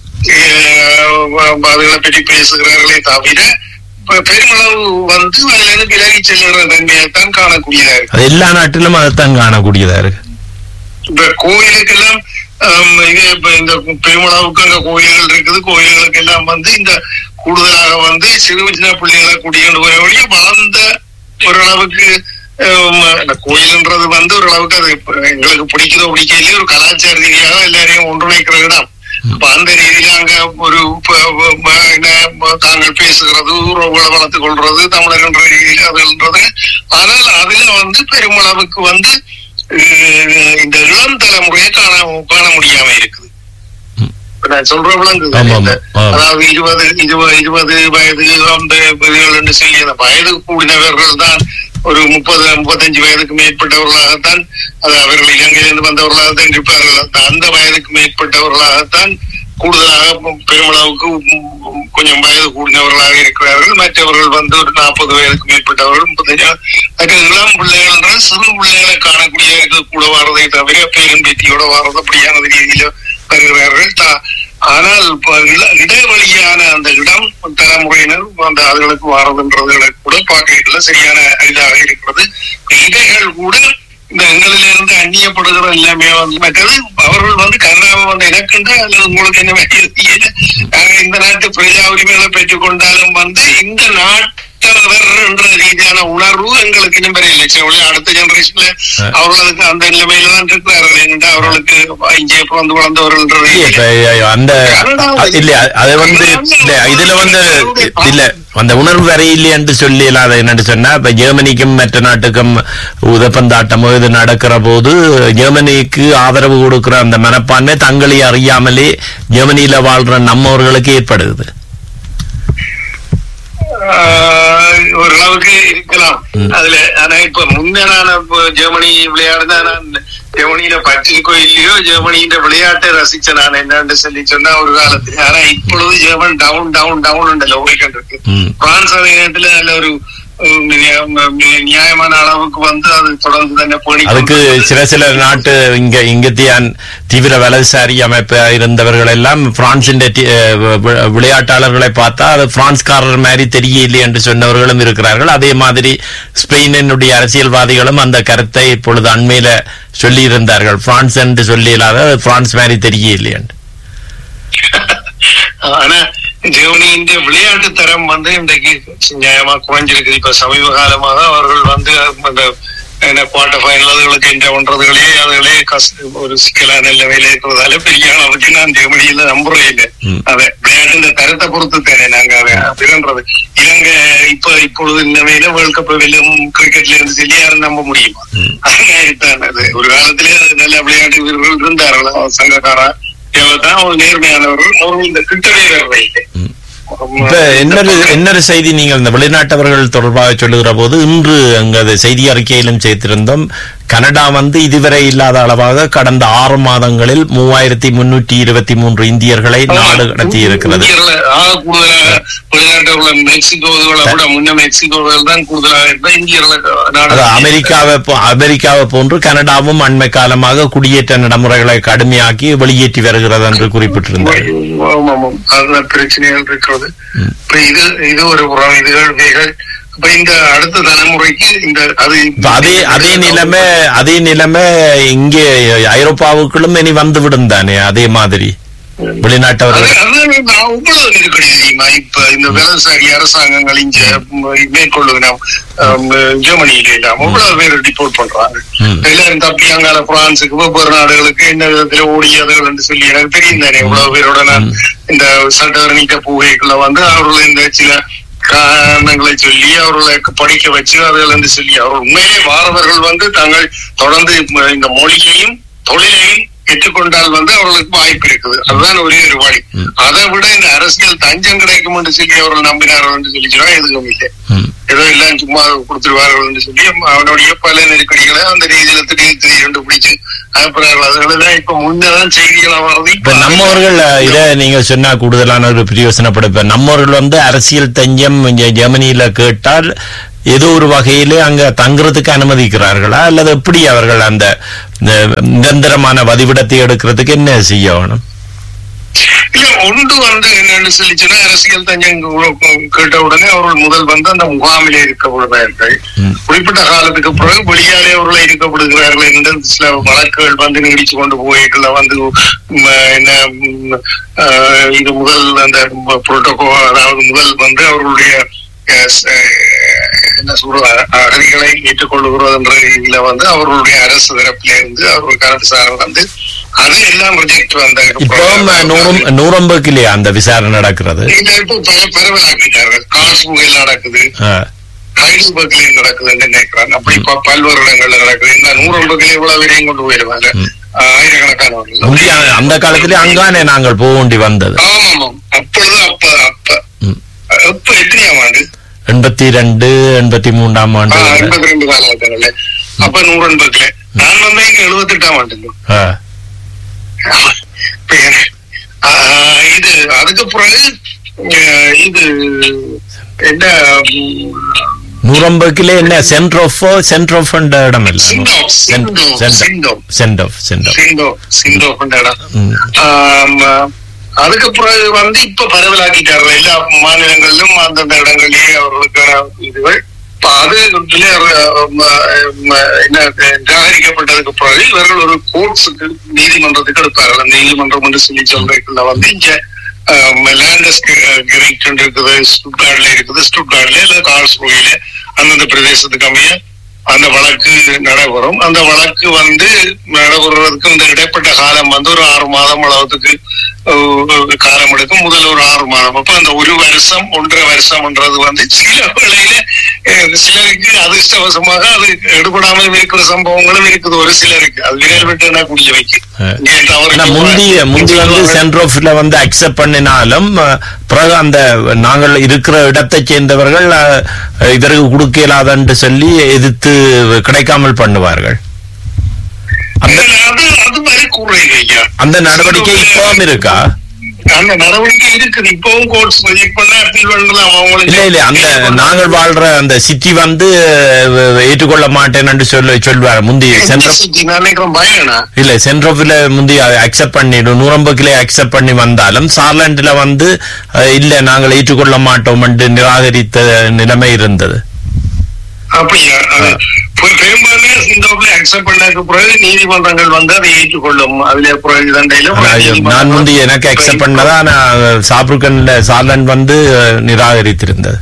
அஹ், அதுகளை பற்றி பேசுகிறார்களே தவிர இப்ப பெருமளவு வந்து அதுல இருந்து விலகி செல்லுகிற தன்மையைத்தான் காணக்கூடியதா இருக்கு அது எல்லா நாட்டிலும் அதைத்தான் காணக்கூடியதா இருக்கு இப்ப கோயிலுக்கெல்லாம் ஆம், இது இப்ப இந்த பெருமளவுக்கு அங்க கோயில்கள் இருக்குது கோயில்களுக்கு எல்லாம் வந்து இந்த கூடுதலாக வந்து சிறு சின்ன பிள்ளைகளை கூட்டிக்கொண்டு போய் வழிய வளர்ந்த ஓரளவுக்கு ஆம், இந்த கோயில்ன்றது வந்து ஓரளவுக்கு அது இப்ப எங்களுக்கு பிடிக்கிறதோ பிடிக்கலையோ ஒரு கலாச்சார ரீதியாக எல்லாரையும் ஒன்றிணைக்கிற இடம் அப்ப அந்த ரீதியில அங்க ஒரு ப- ப- ம- என்ன, ம- தாங்கள் பேசுகிறது உறவுகளை வளர்த்துக் கொள்றது தமிழர் என்ற ரீதியில் அதுன்றது ஆனால் அதுல வந்து பெருமளவுக்கு வந்து அஹ், இந்த இளம் தலைமுறையை காண காண முடியாம இருக்குது இப்ப நான் சொல்ற விளங்குது ஆமா, ஆமா. இந்த, ஆ. அதாவது இருபது இருபது இருபது வயது அந்த இதுகள் என்று சொல்லி அந்த வயது கூடினவர்கள் தான் ஒரு முப்பது முப்பத்தஞ்சு வயதுக்கு மேற்பட்டவர்களாகத்தான் அது அவர்கள் இலங்கையிலிருந்து வந்தவர்களாகத்தான் இருப்பார்கள் அந்த- அந்த வயதுக்கு மேற்பட்டவர்களாகத்தான் கூடுதலாக பெருமளவுக்கு உம் கொஞ்சம் வயது கூடினவர்களாக இருக்கிறார்கள் மற்றவர்கள் வந்து ஒரு நாற்பது வயதுக்கு மேற்பட்டவர்கள் முப்பத்தஞ்சு மற்ற இளம் பிள்ளைகள் என்றால் சிறு பிள்ளைகளை காணக்கூடிய கூட வாரதை தவிர பேரும் பேத்தியோட வாரது அப்படியான ரீதியில வருகிறார்கள் தா- ஆனால் இப்ப இட- இடைவெளியான அந்த இடம் தலைமுறையினர் அந்த அதுகளுக்கு வாரதுன்றதுகளை கூட பார்க்கல சரியான இதாக இருக்கிறது இடைகள் கூட இந்த எங்களிலிருந்து அந்நியப்படுகிற எல்லாமே வந்து மற்றது அவர்கள் வந்து கனடாவை வந்து எனக்குண்டா அல்லது உங்களுக்கு என்ன வேண்டியது நாங்கள் இந்த நாட்டு பிரஜா உரிமைகளை பெற்றுக் கொண்டாலும் வந்து இந்த நாட்டவர் என்ற ரீதியான உணர்வு எங்களுக்கு இன்னும் பெரிய இல்லை அடுத்த ஜெனரேஷன்ல அவர்களுக்கு அந்த நிலைமையில தான் இருக்கிறார்கள் ஏனென்றால் அவர்களுக்கு இங்கே பிறந்து வளர்ந்தவர்கள் என்ற இல்ல, இப்ப ரீதியில அந்த அ- இல்ல அது வந்து இல்ல இதுல வந்து இல்ல அந்த உணர்வு வரையில்லை என்று சொல்லி அதை என்னன்னு சொன்னா இப்ப ஜெர்மனிக்கும் மற்ற நாட்டுக்கும் உதப்பந்தாட்டமோ இது நடக்கிற போது ஜெர்மனிக்கு ஆதரவு கொடுக்கிற அந்த மனப்பான்மை தங்களை அறியாமலே ஜெர்மனியில வாழ்ற நம்மவர்களுக்கு ஏற்படுது ஆஹ் ஓரளவுக்கு இருக்கலாம் அதுல ஆனா இப்ப முன்ன நான் இப்ப ஜெர்மனி விளையாடுனா நான் ஜெர்மனியில பற்றிருக்கோ இல்லையோ ஜெர்மனியின் விளையாட்டை ரசிச்ச நான் என்னன்னு சொல்லி சொன்னா ஒரு காலத்துல ஆனா இப்பொழுது ஜெர்மன் டவுன் டவுன் டவுன் ஓடிக்கிட்டு இருக்கு ம். பிரான்ஸ் அதே நேரத்துல நல்ல ஒரு உம், நியா- நியாயமான அளவுக்கு வந்து அது தொடர்ந்து തന്നെ பேணி அதுக்கு சில சில நாட்டு இங்க இங்கத்தியான் தீவிர வலதுசாரி அமைப்பு இருந்தவர்கள் எல்லாம் பிரான்சின் டி- அஹ் வி- விளையாட்டாளர்களை பார்த்தா அது பிரான்ஸ்காரர் மாதிரி தெரியவில்லை என்று சொன்னவர்களும் இருக்கிறார்கள் அதே மாதிரி ஸ்பெயினினுடைய அரசியல்வாதிகளும் அந்த கருத்தை இப்பொழுது அண்மையில சொல்லியிருந்தார்கள் பிரான்ஸ் என்று சொல்லி இல்லாத பிரான்ஸ் மாதிரி தெரியவில்லை என்று ஆனா ஜெர்மனியின் விளையாட்டு தரம் வந்து இன்றைக்கு நியாயமா குறைஞ்சிருக்கு இப்ப சமீப காலமாக அவர்கள் வந்து அந்த என்ன குவார்டர் ஃபைனல் அதுகளுக்கு என்ற ஒன்றதுகளே அதுகளே கஷ்ட ஒரு சிக்கலான நிலைமையில இருக்கிறதால பெரிய அளவுக்கு நான் ஜெர்மனியில நம்புறேன் இல்லை ம். அதை விளையாட்டு தரத்தை பொறுத்து தானே நாங்க அதை அப்படின்றது இலங்கை இப்ப இப்பொழுது நிலைமையில வேர்ல்ட் கப் வெல்லும் கிரிக்கெட்ல இருந்து சொல்லி யாரும் நம்ப முடியுமா அதுதான் அது ஒரு காலத்திலே அது நல்ல விளையாட்டு வீரர்கள் இருந்தார்கள் சங்கக்காரா தான் ஒரு நேர்மையானவர்கள் அவர்கள் இந்த கிட்டவே வேற இல்லை இப்ப இன்னொரு இன்னொரு செய்தி நீங்கள் இந்த வெளிநாட்டவர்கள் தொடர்பாக சொல்லுகிற போது இன்று அங்க அது செய்தி அறிக்கையிலும் சேர்த்திருந்தோம் கனடா வந்து இதுவரை இல்லாத அளவாக கடந்த ஆறு மாதங்களில் மூவாயிரத்தி முன்னூற்றி இருபத்தி மூன்று இந்தியர்களை நாடு கடத்தி இருக்கிறது இந்தியர்ல ஆக கூடுதலாக வெளிநாட்டவர்கள் மெக்சிகோவுகளை விட முன்ன மெக்சிகோவில் தான் கூடுதலாக இருந்தா இந்தியர்ல நாடு அது அமெரிக்காவை போ- அமெரிக்காவை போன்று கனடாவும் அண்மை காலமாக குடியேற்ற நடைமுறைகளை கடுமையாக்கி வெளியேற்றி வருகிறது என்று குறிப்பிட்டிருந்தார் ஆமாம், ஆமாம். அதுதான் பிரச்சனைகள் இருக்கிறது இப்ப இது இது ஒரு புறம் இதுகள் வேகள் இப்ப இந்த அடுத்த தலைமுறைக்கு இந்த அது இப்ப அதே அதே நிலைமை அதே நிலைமை இங்கே ஐரோப்பாவுக்குள்ளும் இனி வந்து விடும் தானே அதே மாதிரி அது வெளிநாட்டவர்கள் அது நான் உங்களது நெருக்கடி தெரியுமா இப்ப இந்த வலதுசாரி அரசாங்கங்கள் இங்க மேற்கொள்ளுகிறோம் ஜெர்மனியில எல்லாம் அவ்வளவு பேர் ரிப்போர்ட் பண்றாங்க ம். எல்லாரும் தப்பி அங்கால பிரான்சுக்கு வெவ்வேறு நாடுகளுக்கு என்ன விதத்துல ஓடியதுகள் என்று சொல்லி எனக்கு தெரியும் தானே இவ்வளவு பேரோட நான் இந்த சட்டவரணிக்க பூகைக்குள்ள வந்து அவர்கள் இந்த சில காரணங்களை சொல்லி அவர்களை படிக்க வச்சு அதுகள் என்று சொல்லி அவர்கள் உண்மையிலே மாணவர்கள் வந்து தாங்கள் தொடர்ந்து இந்த மொழியையும் தொழிலையும் ஏற்றுக்கொண்டால் வந்து அவர்களுக்கு வாய்ப்பு இருக்குது அதுதான் ஒரே ஒரு வழி அதை விட இந்த அரசியல் தஞ்சம் கிடைக்கும் என்று சொல்லி அவர்கள் நம்பினார்கள் என்று சொல்லி சொன்னா எதுவும் இல்லை ம். ஏதோ எல்லாம் சும்மா கொடுத்துருவார்கள் என்று சொல்லி அவனுடைய பல நெருக்கடிகளை அந்த ரீதியில திடீர் திடீர் பிடிச்சு அனுப்புறார்கள் அதுகளதான் இப்ப முன்னதான் செய்திகளா வர்றது இப்ப நம்மவர்கள் இத நீங்க சொன்னா கூடுதலான ஒரு பிரயோசனப்படும் இப்ப நம்மவர்கள் வந்து அரசியல் தஞ்சம் இங்க ஜெர்மனியில கேட்டால் ஏதோ ஒரு வகையிலே அங்க தங்குறதுக்கு அனுமதிக்கிறார்களா அல்லது எப்படி அவர்கள் அந்த இந்த நிரந்தரமான வதிவிடத்தை எடுக்கிறதுக்கு என்ன செய்ய வேணும் இல்ல ஒன்று வந்து என்னன்னு சொல்லிச்சுன்னா அரசியல் தஞ்சம் கேட்ட உடனே அவர்கள் முதல் வந்து அந்த முகாமிலே இருக்கப்படுகிறார்கள் ம். குறிப்பிட்ட காலத்துக்கு பிறகு வெளியாலே அவர்கள் இருக்கப்படுகிறார்கள் என்று சில வழக்குகள் வந்து நீடிச்சு கொண்டு போயிட்டுல வந்து ம், என்ன ம், ஆஹ், இது முதல் அந்த புரோட்டோகோ அதாவது முதல் வந்து அவர்களுடைய அஹ், ச- என்ன சொல்ற அகதிகளை ஏற்றுக்கொள்ளுகிறது என்ற இதுல வந்து அவர்களுடைய அரசு தரப்பில இருந்து அவர்களுக்கான விசாரணை வந்து அது எல்லாம் ரிஜெக்ட் வந்த இப்போ நூறும் நூறம்புக்கிலேயே அந்த விசாரணை நடக்கிறது இந்த இப்போ பல பரவலாக்கிட்டார்கள் காசுகையில் நடக்குது ஆ, ஹைடல்பர்க்லயும் நடக்குதுன்னு நினைக்கிறேன் அப்படி ப- பல்வேறு இடங்கள்ல நடக்குது இந்த நூறம்புக்கு எவ்வளவு வரையும் கொண்டு போயிருவாங்க ம். ஆயிரக்கணக்கானவர்கள் முந்தைய அந்த காலத்திலே அங்கானே நாங்கள் போக வேண்டி வந்தது ஆமாம் அப்பொழுது அப்ப அப்ப ம். அப்ப எத்தனையாம் ஆண்டு எண்பத்தி ரெண்டு எண்பத்தி மூன்றாம் ஆண்டு எண்பத்தி ரெண்டு காலகட்டங்கள்ல அப்ப நூறன்பதுல நான் வந்து இங்க எழுபத்தி எட்டாம் ஆண்டு ஆ, ஆஹ் இது அதுக்கு பிறகு அஹ் இது என்ன உம், நூறம்புக்கிலே என்ன சென்டர் ஆஃப் சென்டர் ஆஃப் இடம் இல்ல சிண்டோ சிண்டோ சிண்டோ சென்ட் ஆஃப் சென்ட் ஆஃப் சிண்டோ சிண்டோ கொண்ட இடம் ம். ஆம், அதுக்கு பிறகு வந்து இப்ப பரவலாக்கிட்டாரு எல்லா மாநிலங்களிலும் அந்தந்த இடங்களிலே அவர்களுக்கான இதுகள் இப்ப அது இதுல, அஹ், ம- என்ன நிராகரிக்கப்பட்டதுக்கு பிறகு இவர்கள் ஒரு கோர்ட்ஸுக்கு நீதிமன்றத்துக்கு எடுப்பார்கள் அந்த நீதிமன்றம் என்று சொல்லி சொல்றதுக்குள்ள வந்து இங்க லேண்டஸ் கிரிக்ட் இருக்குது ஸ்டுட்கார்ட்ல இருக்குது ஸ்டுட்கார்ட்ல இல்ல கார்ஸ்புகையில அந்தந்த பிரதேசத்துக்கு அமைய அந்த வழக்கு நடைபெறும் அந்த வழக்கு வந்து நடைபெறுவதற்கு இந்த இடைப்பட்ட காலம் வந்து ஒரு ஆறு மாதம் அளவுக்கு அஹ், காலம் எடுக்கும் முதல் ஒரு ஆறு மாதம் அப்ப அந்த ஒரு வருஷம் ஒன்றரை வருஷம்ன்றது வந்து சில வேளையில அஹ், சிலருக்கு அதிர்ஷ்டவசமாக அது எடுபடாமல் இருக்கிற சம்பவங்களும் இருக்குது ஒரு சிலருக்கு அது விரல் விட்டு குடிய வைக்கும் அஹ். இங்கே தவறு ஆனா முந்தி முந்தி வந்து சென்டர் ஆஃப்ல வந்து அக்செப்ட் பண்ணினாலும் அஹ், பிறகு அந்த நாங்கள் இருக்கிற இடத்தை சேர்ந்தவர்கள் அஹ், இதற்கு கொடுக்க இயலாதன்னு சொல்லி எதிர்த்து கிடைக்காமல் பண்ணுவார்கள் அந்த அது அது மாதிரி கூறுறீங்க ஐயா அந்த நடவடிக்கை இப்பவும் இருக்கா அந்த நடவடிக்கை இருக்குது இப்பவும் கோர்ட்ஸ் ப்ரொஜெக்ட் பண்ண அப்பீல் பண்ணலாம் அவங்களுக்கு இல்ல இல்ல அந்த நாங்கள் வாழ்ற அந்த சிட்டி வந்து அஹ், ஏற்றுக்கொள்ள மாட்டேன்னு சொல்ல சொல்வார் முந்தி எந்த சென்டர் city? நான் நினைக்கிறேன் பயனா இல்ல சென்ட்ரோஃபில முந்தி அக்செப்ட் பண்ணிடும் நூறம்புக்கிலே அக்செப்ட் பண்ணி வந்தாலும் சார்லாண்டுல வந்து அஹ், இல்ல நாங்கள் ஏற்றுக்கொள்ள மாட்டோம் என்று நிராகரித்த நிலைமை இருந்தது அப்படியா அது பெ- பெரும்பான்மையா சிங்கப்பூர்ல அக்செப்ட் பண்ணதுக்கு பிறகு நீதிமன்றங்கள் வந்து அதை ஏற்றுக்கொள்ளும் அதுல பிறகு தண்டையில ஆனா, நான் முந்தி எனக்கு அக்செப்ட் பண்ணதா நான் சாப்ருக்கன்ல சார்லாண்ட் வந்து அஹ், நிராகரித்திருந்தது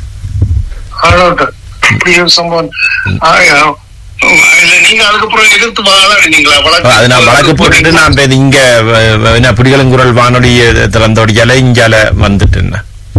ஆளோட்டம். இப்படி ஒரு சம்பவம் ஆயா. இல்ல நீங்க அதுக்கு பிறகு எதிர்த்து வாழாடுனீங்களா வழக்கு அது நான் வழக்கு போட்டுட்டு நான் இப்ப இங்க அஹ், என்ன புடிகளுங்குரல் வானொலி திறந்தோடியால இங்கால வந்துட்டேன்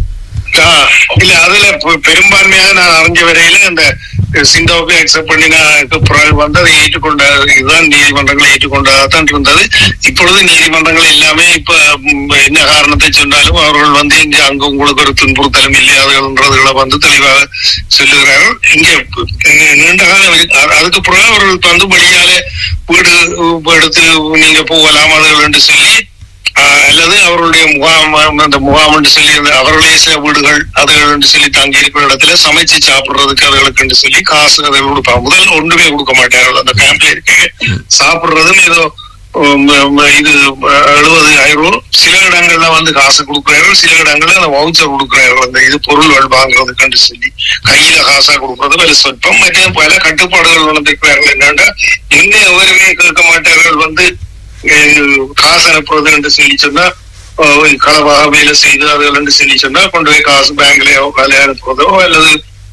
ஆ, இல்ல அதுல பெ- பெரும்பான்மையாக நான் அறிஞ்ச வரையில அந்த சிந்தாவை அக்செப்ட் பண்ணினதுக்கு பிறகு வந்து அதை ஏற்றுக்கொண்ட இதுதான் நீதிமன்றங்களை ஏற்றுக்கொண்டதான் இருந்தது இப்பொழுது நீதிமன்றங்கள் எல்லாமே இப்ப ம், என்ன காரணத்தை சொன்னாலும் அவர்கள் வந்து இங்க அங்க உங்களுக்கு ஒரு துன்புறுத்தலும் இல்லையாதுன்றதுகளை வந்து தெளிவாக சொல்லுகிறார்கள் இங்க நீ- நீண்ட காலம் இருக்கு. அது- அதுக்கு பிறகு அவர்கள் வந்து வெளியால வீடு எடுத்து நீங்க போகலாம் அதுகள் என்று சொல்லி ஆஹ் அல்லது அவருடைய முகாம் அந்த முகாம் என்று சொல்லி அந்த அவர்களே சில வீடுகள் அதுகள் என்று சொல்லி தங்கி இருக்கிற இடத்துல சமைச்சு சாப்பிடுறதுக்கு அதுகளுக்கு என்று சொல்லி காசு அதை கொடுப்பாங்க முதல் ஒன்றுமே கொடுக்க மாட்டார்கள் அந்த கேம்ப்ல இருக்க சாப்பிடுறதும் ஏதோ உம், உம், இது எழுபது ஆயிரம் சில இடங்கள்ல வந்து காசு கொடுக்குறார்கள் சில இடங்கள்ல அந்த வவுச்சர் கொடுக்குறார்கள் அந்த இது பொருள்கள் வாங்குறதுக்கு சொல்லி கையில காசா கொடுக்கறது வேலை சொற்பம் மற்ற பல கட்டுப்பாடுகள் வளர்ந்துருக்கிறார்கள் என்னன்னா இன்னும் எவருமே கேட்க மாட்டார்கள் வந்து அஹ் காசு அனுப்புறது என்று சொல்லி சொன்னா அஹ் களவாக வேலை செய்து அதுகள் என்று சொல்லி சொன்னா கொண்டு போய் காசு பேங்க்லயோ வேலை அனுப்புறதோ அல்லது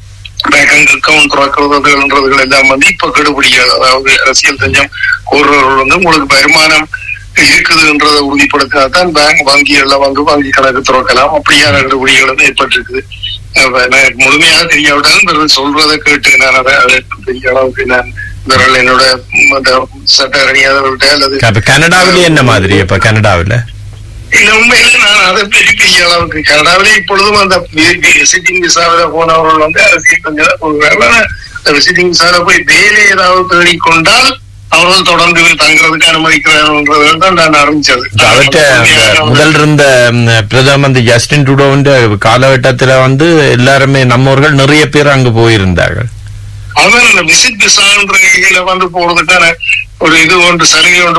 பேங்க் அக்கௌண்ட் திறக்கிறதுன்றதுகள் எல்லாம் வந்து இப்ப கெடுபிடிக்காது அதாவது அரசியல் தஞ்சம் கோருறவர்கள் வந்து உங்களுக்கு வருமானம் இருக்குதுன்றதை உறுதிப்படுத்தினாதான் பேங்க் வங்கிகள்ல வந்து வங்கி கணக்கு திறக்கலாம் அப்படியான கெடுபிடிகள் வந்து ஏற்பட்டிருக்குது அஹ் நான் முழுமையாக தெரியாவிட்டாலும் பிறகு சொல்றதை கேட்டு நான் அதை அதை பெரிய அளவுக்கு நான் விரல் என்னோட ம், அந்த சட்ட அறியாதவர்கள்ட்ட அல்லது அப்ப கனடாவிலே என்ன மாதிரி இப்ப கனடாவில இல்ல உண்மையில நான் அதை பற்றி பெரிய அளவுக்கு கனடாவிலே இப்பொழுதும் அந்த விசிட்டிங் விசாவில போனவர்கள் வந்து அரசியல் கொஞ்சம் போகிறார்கள் ஆனா, அந்த விசிட்டிங் விசாவில போய் வேலை ஏதாவது தேடிக்கொண்டால் அவர்கள் தொடர்ந்து தங்குறதுக்கு அனுமதிக்கிறார்கள் தான் நான் ஆரம்பிச்சது அவற்ற அந்த முதல் இருந்த ம், பிரதம மந்திரி ஜஸ்டின் ட்ரூடோவின் காலகட்டத்துல வந்து எல்லாருமே நம்மவர்கள் நிறைய பேர் அங்கு போயிருந்தார்கள் அதான் அந்த விசிட் விசான்ற வந்து போறதுக்கான ஒரு இது ஒன்று சலுகை ஒன்று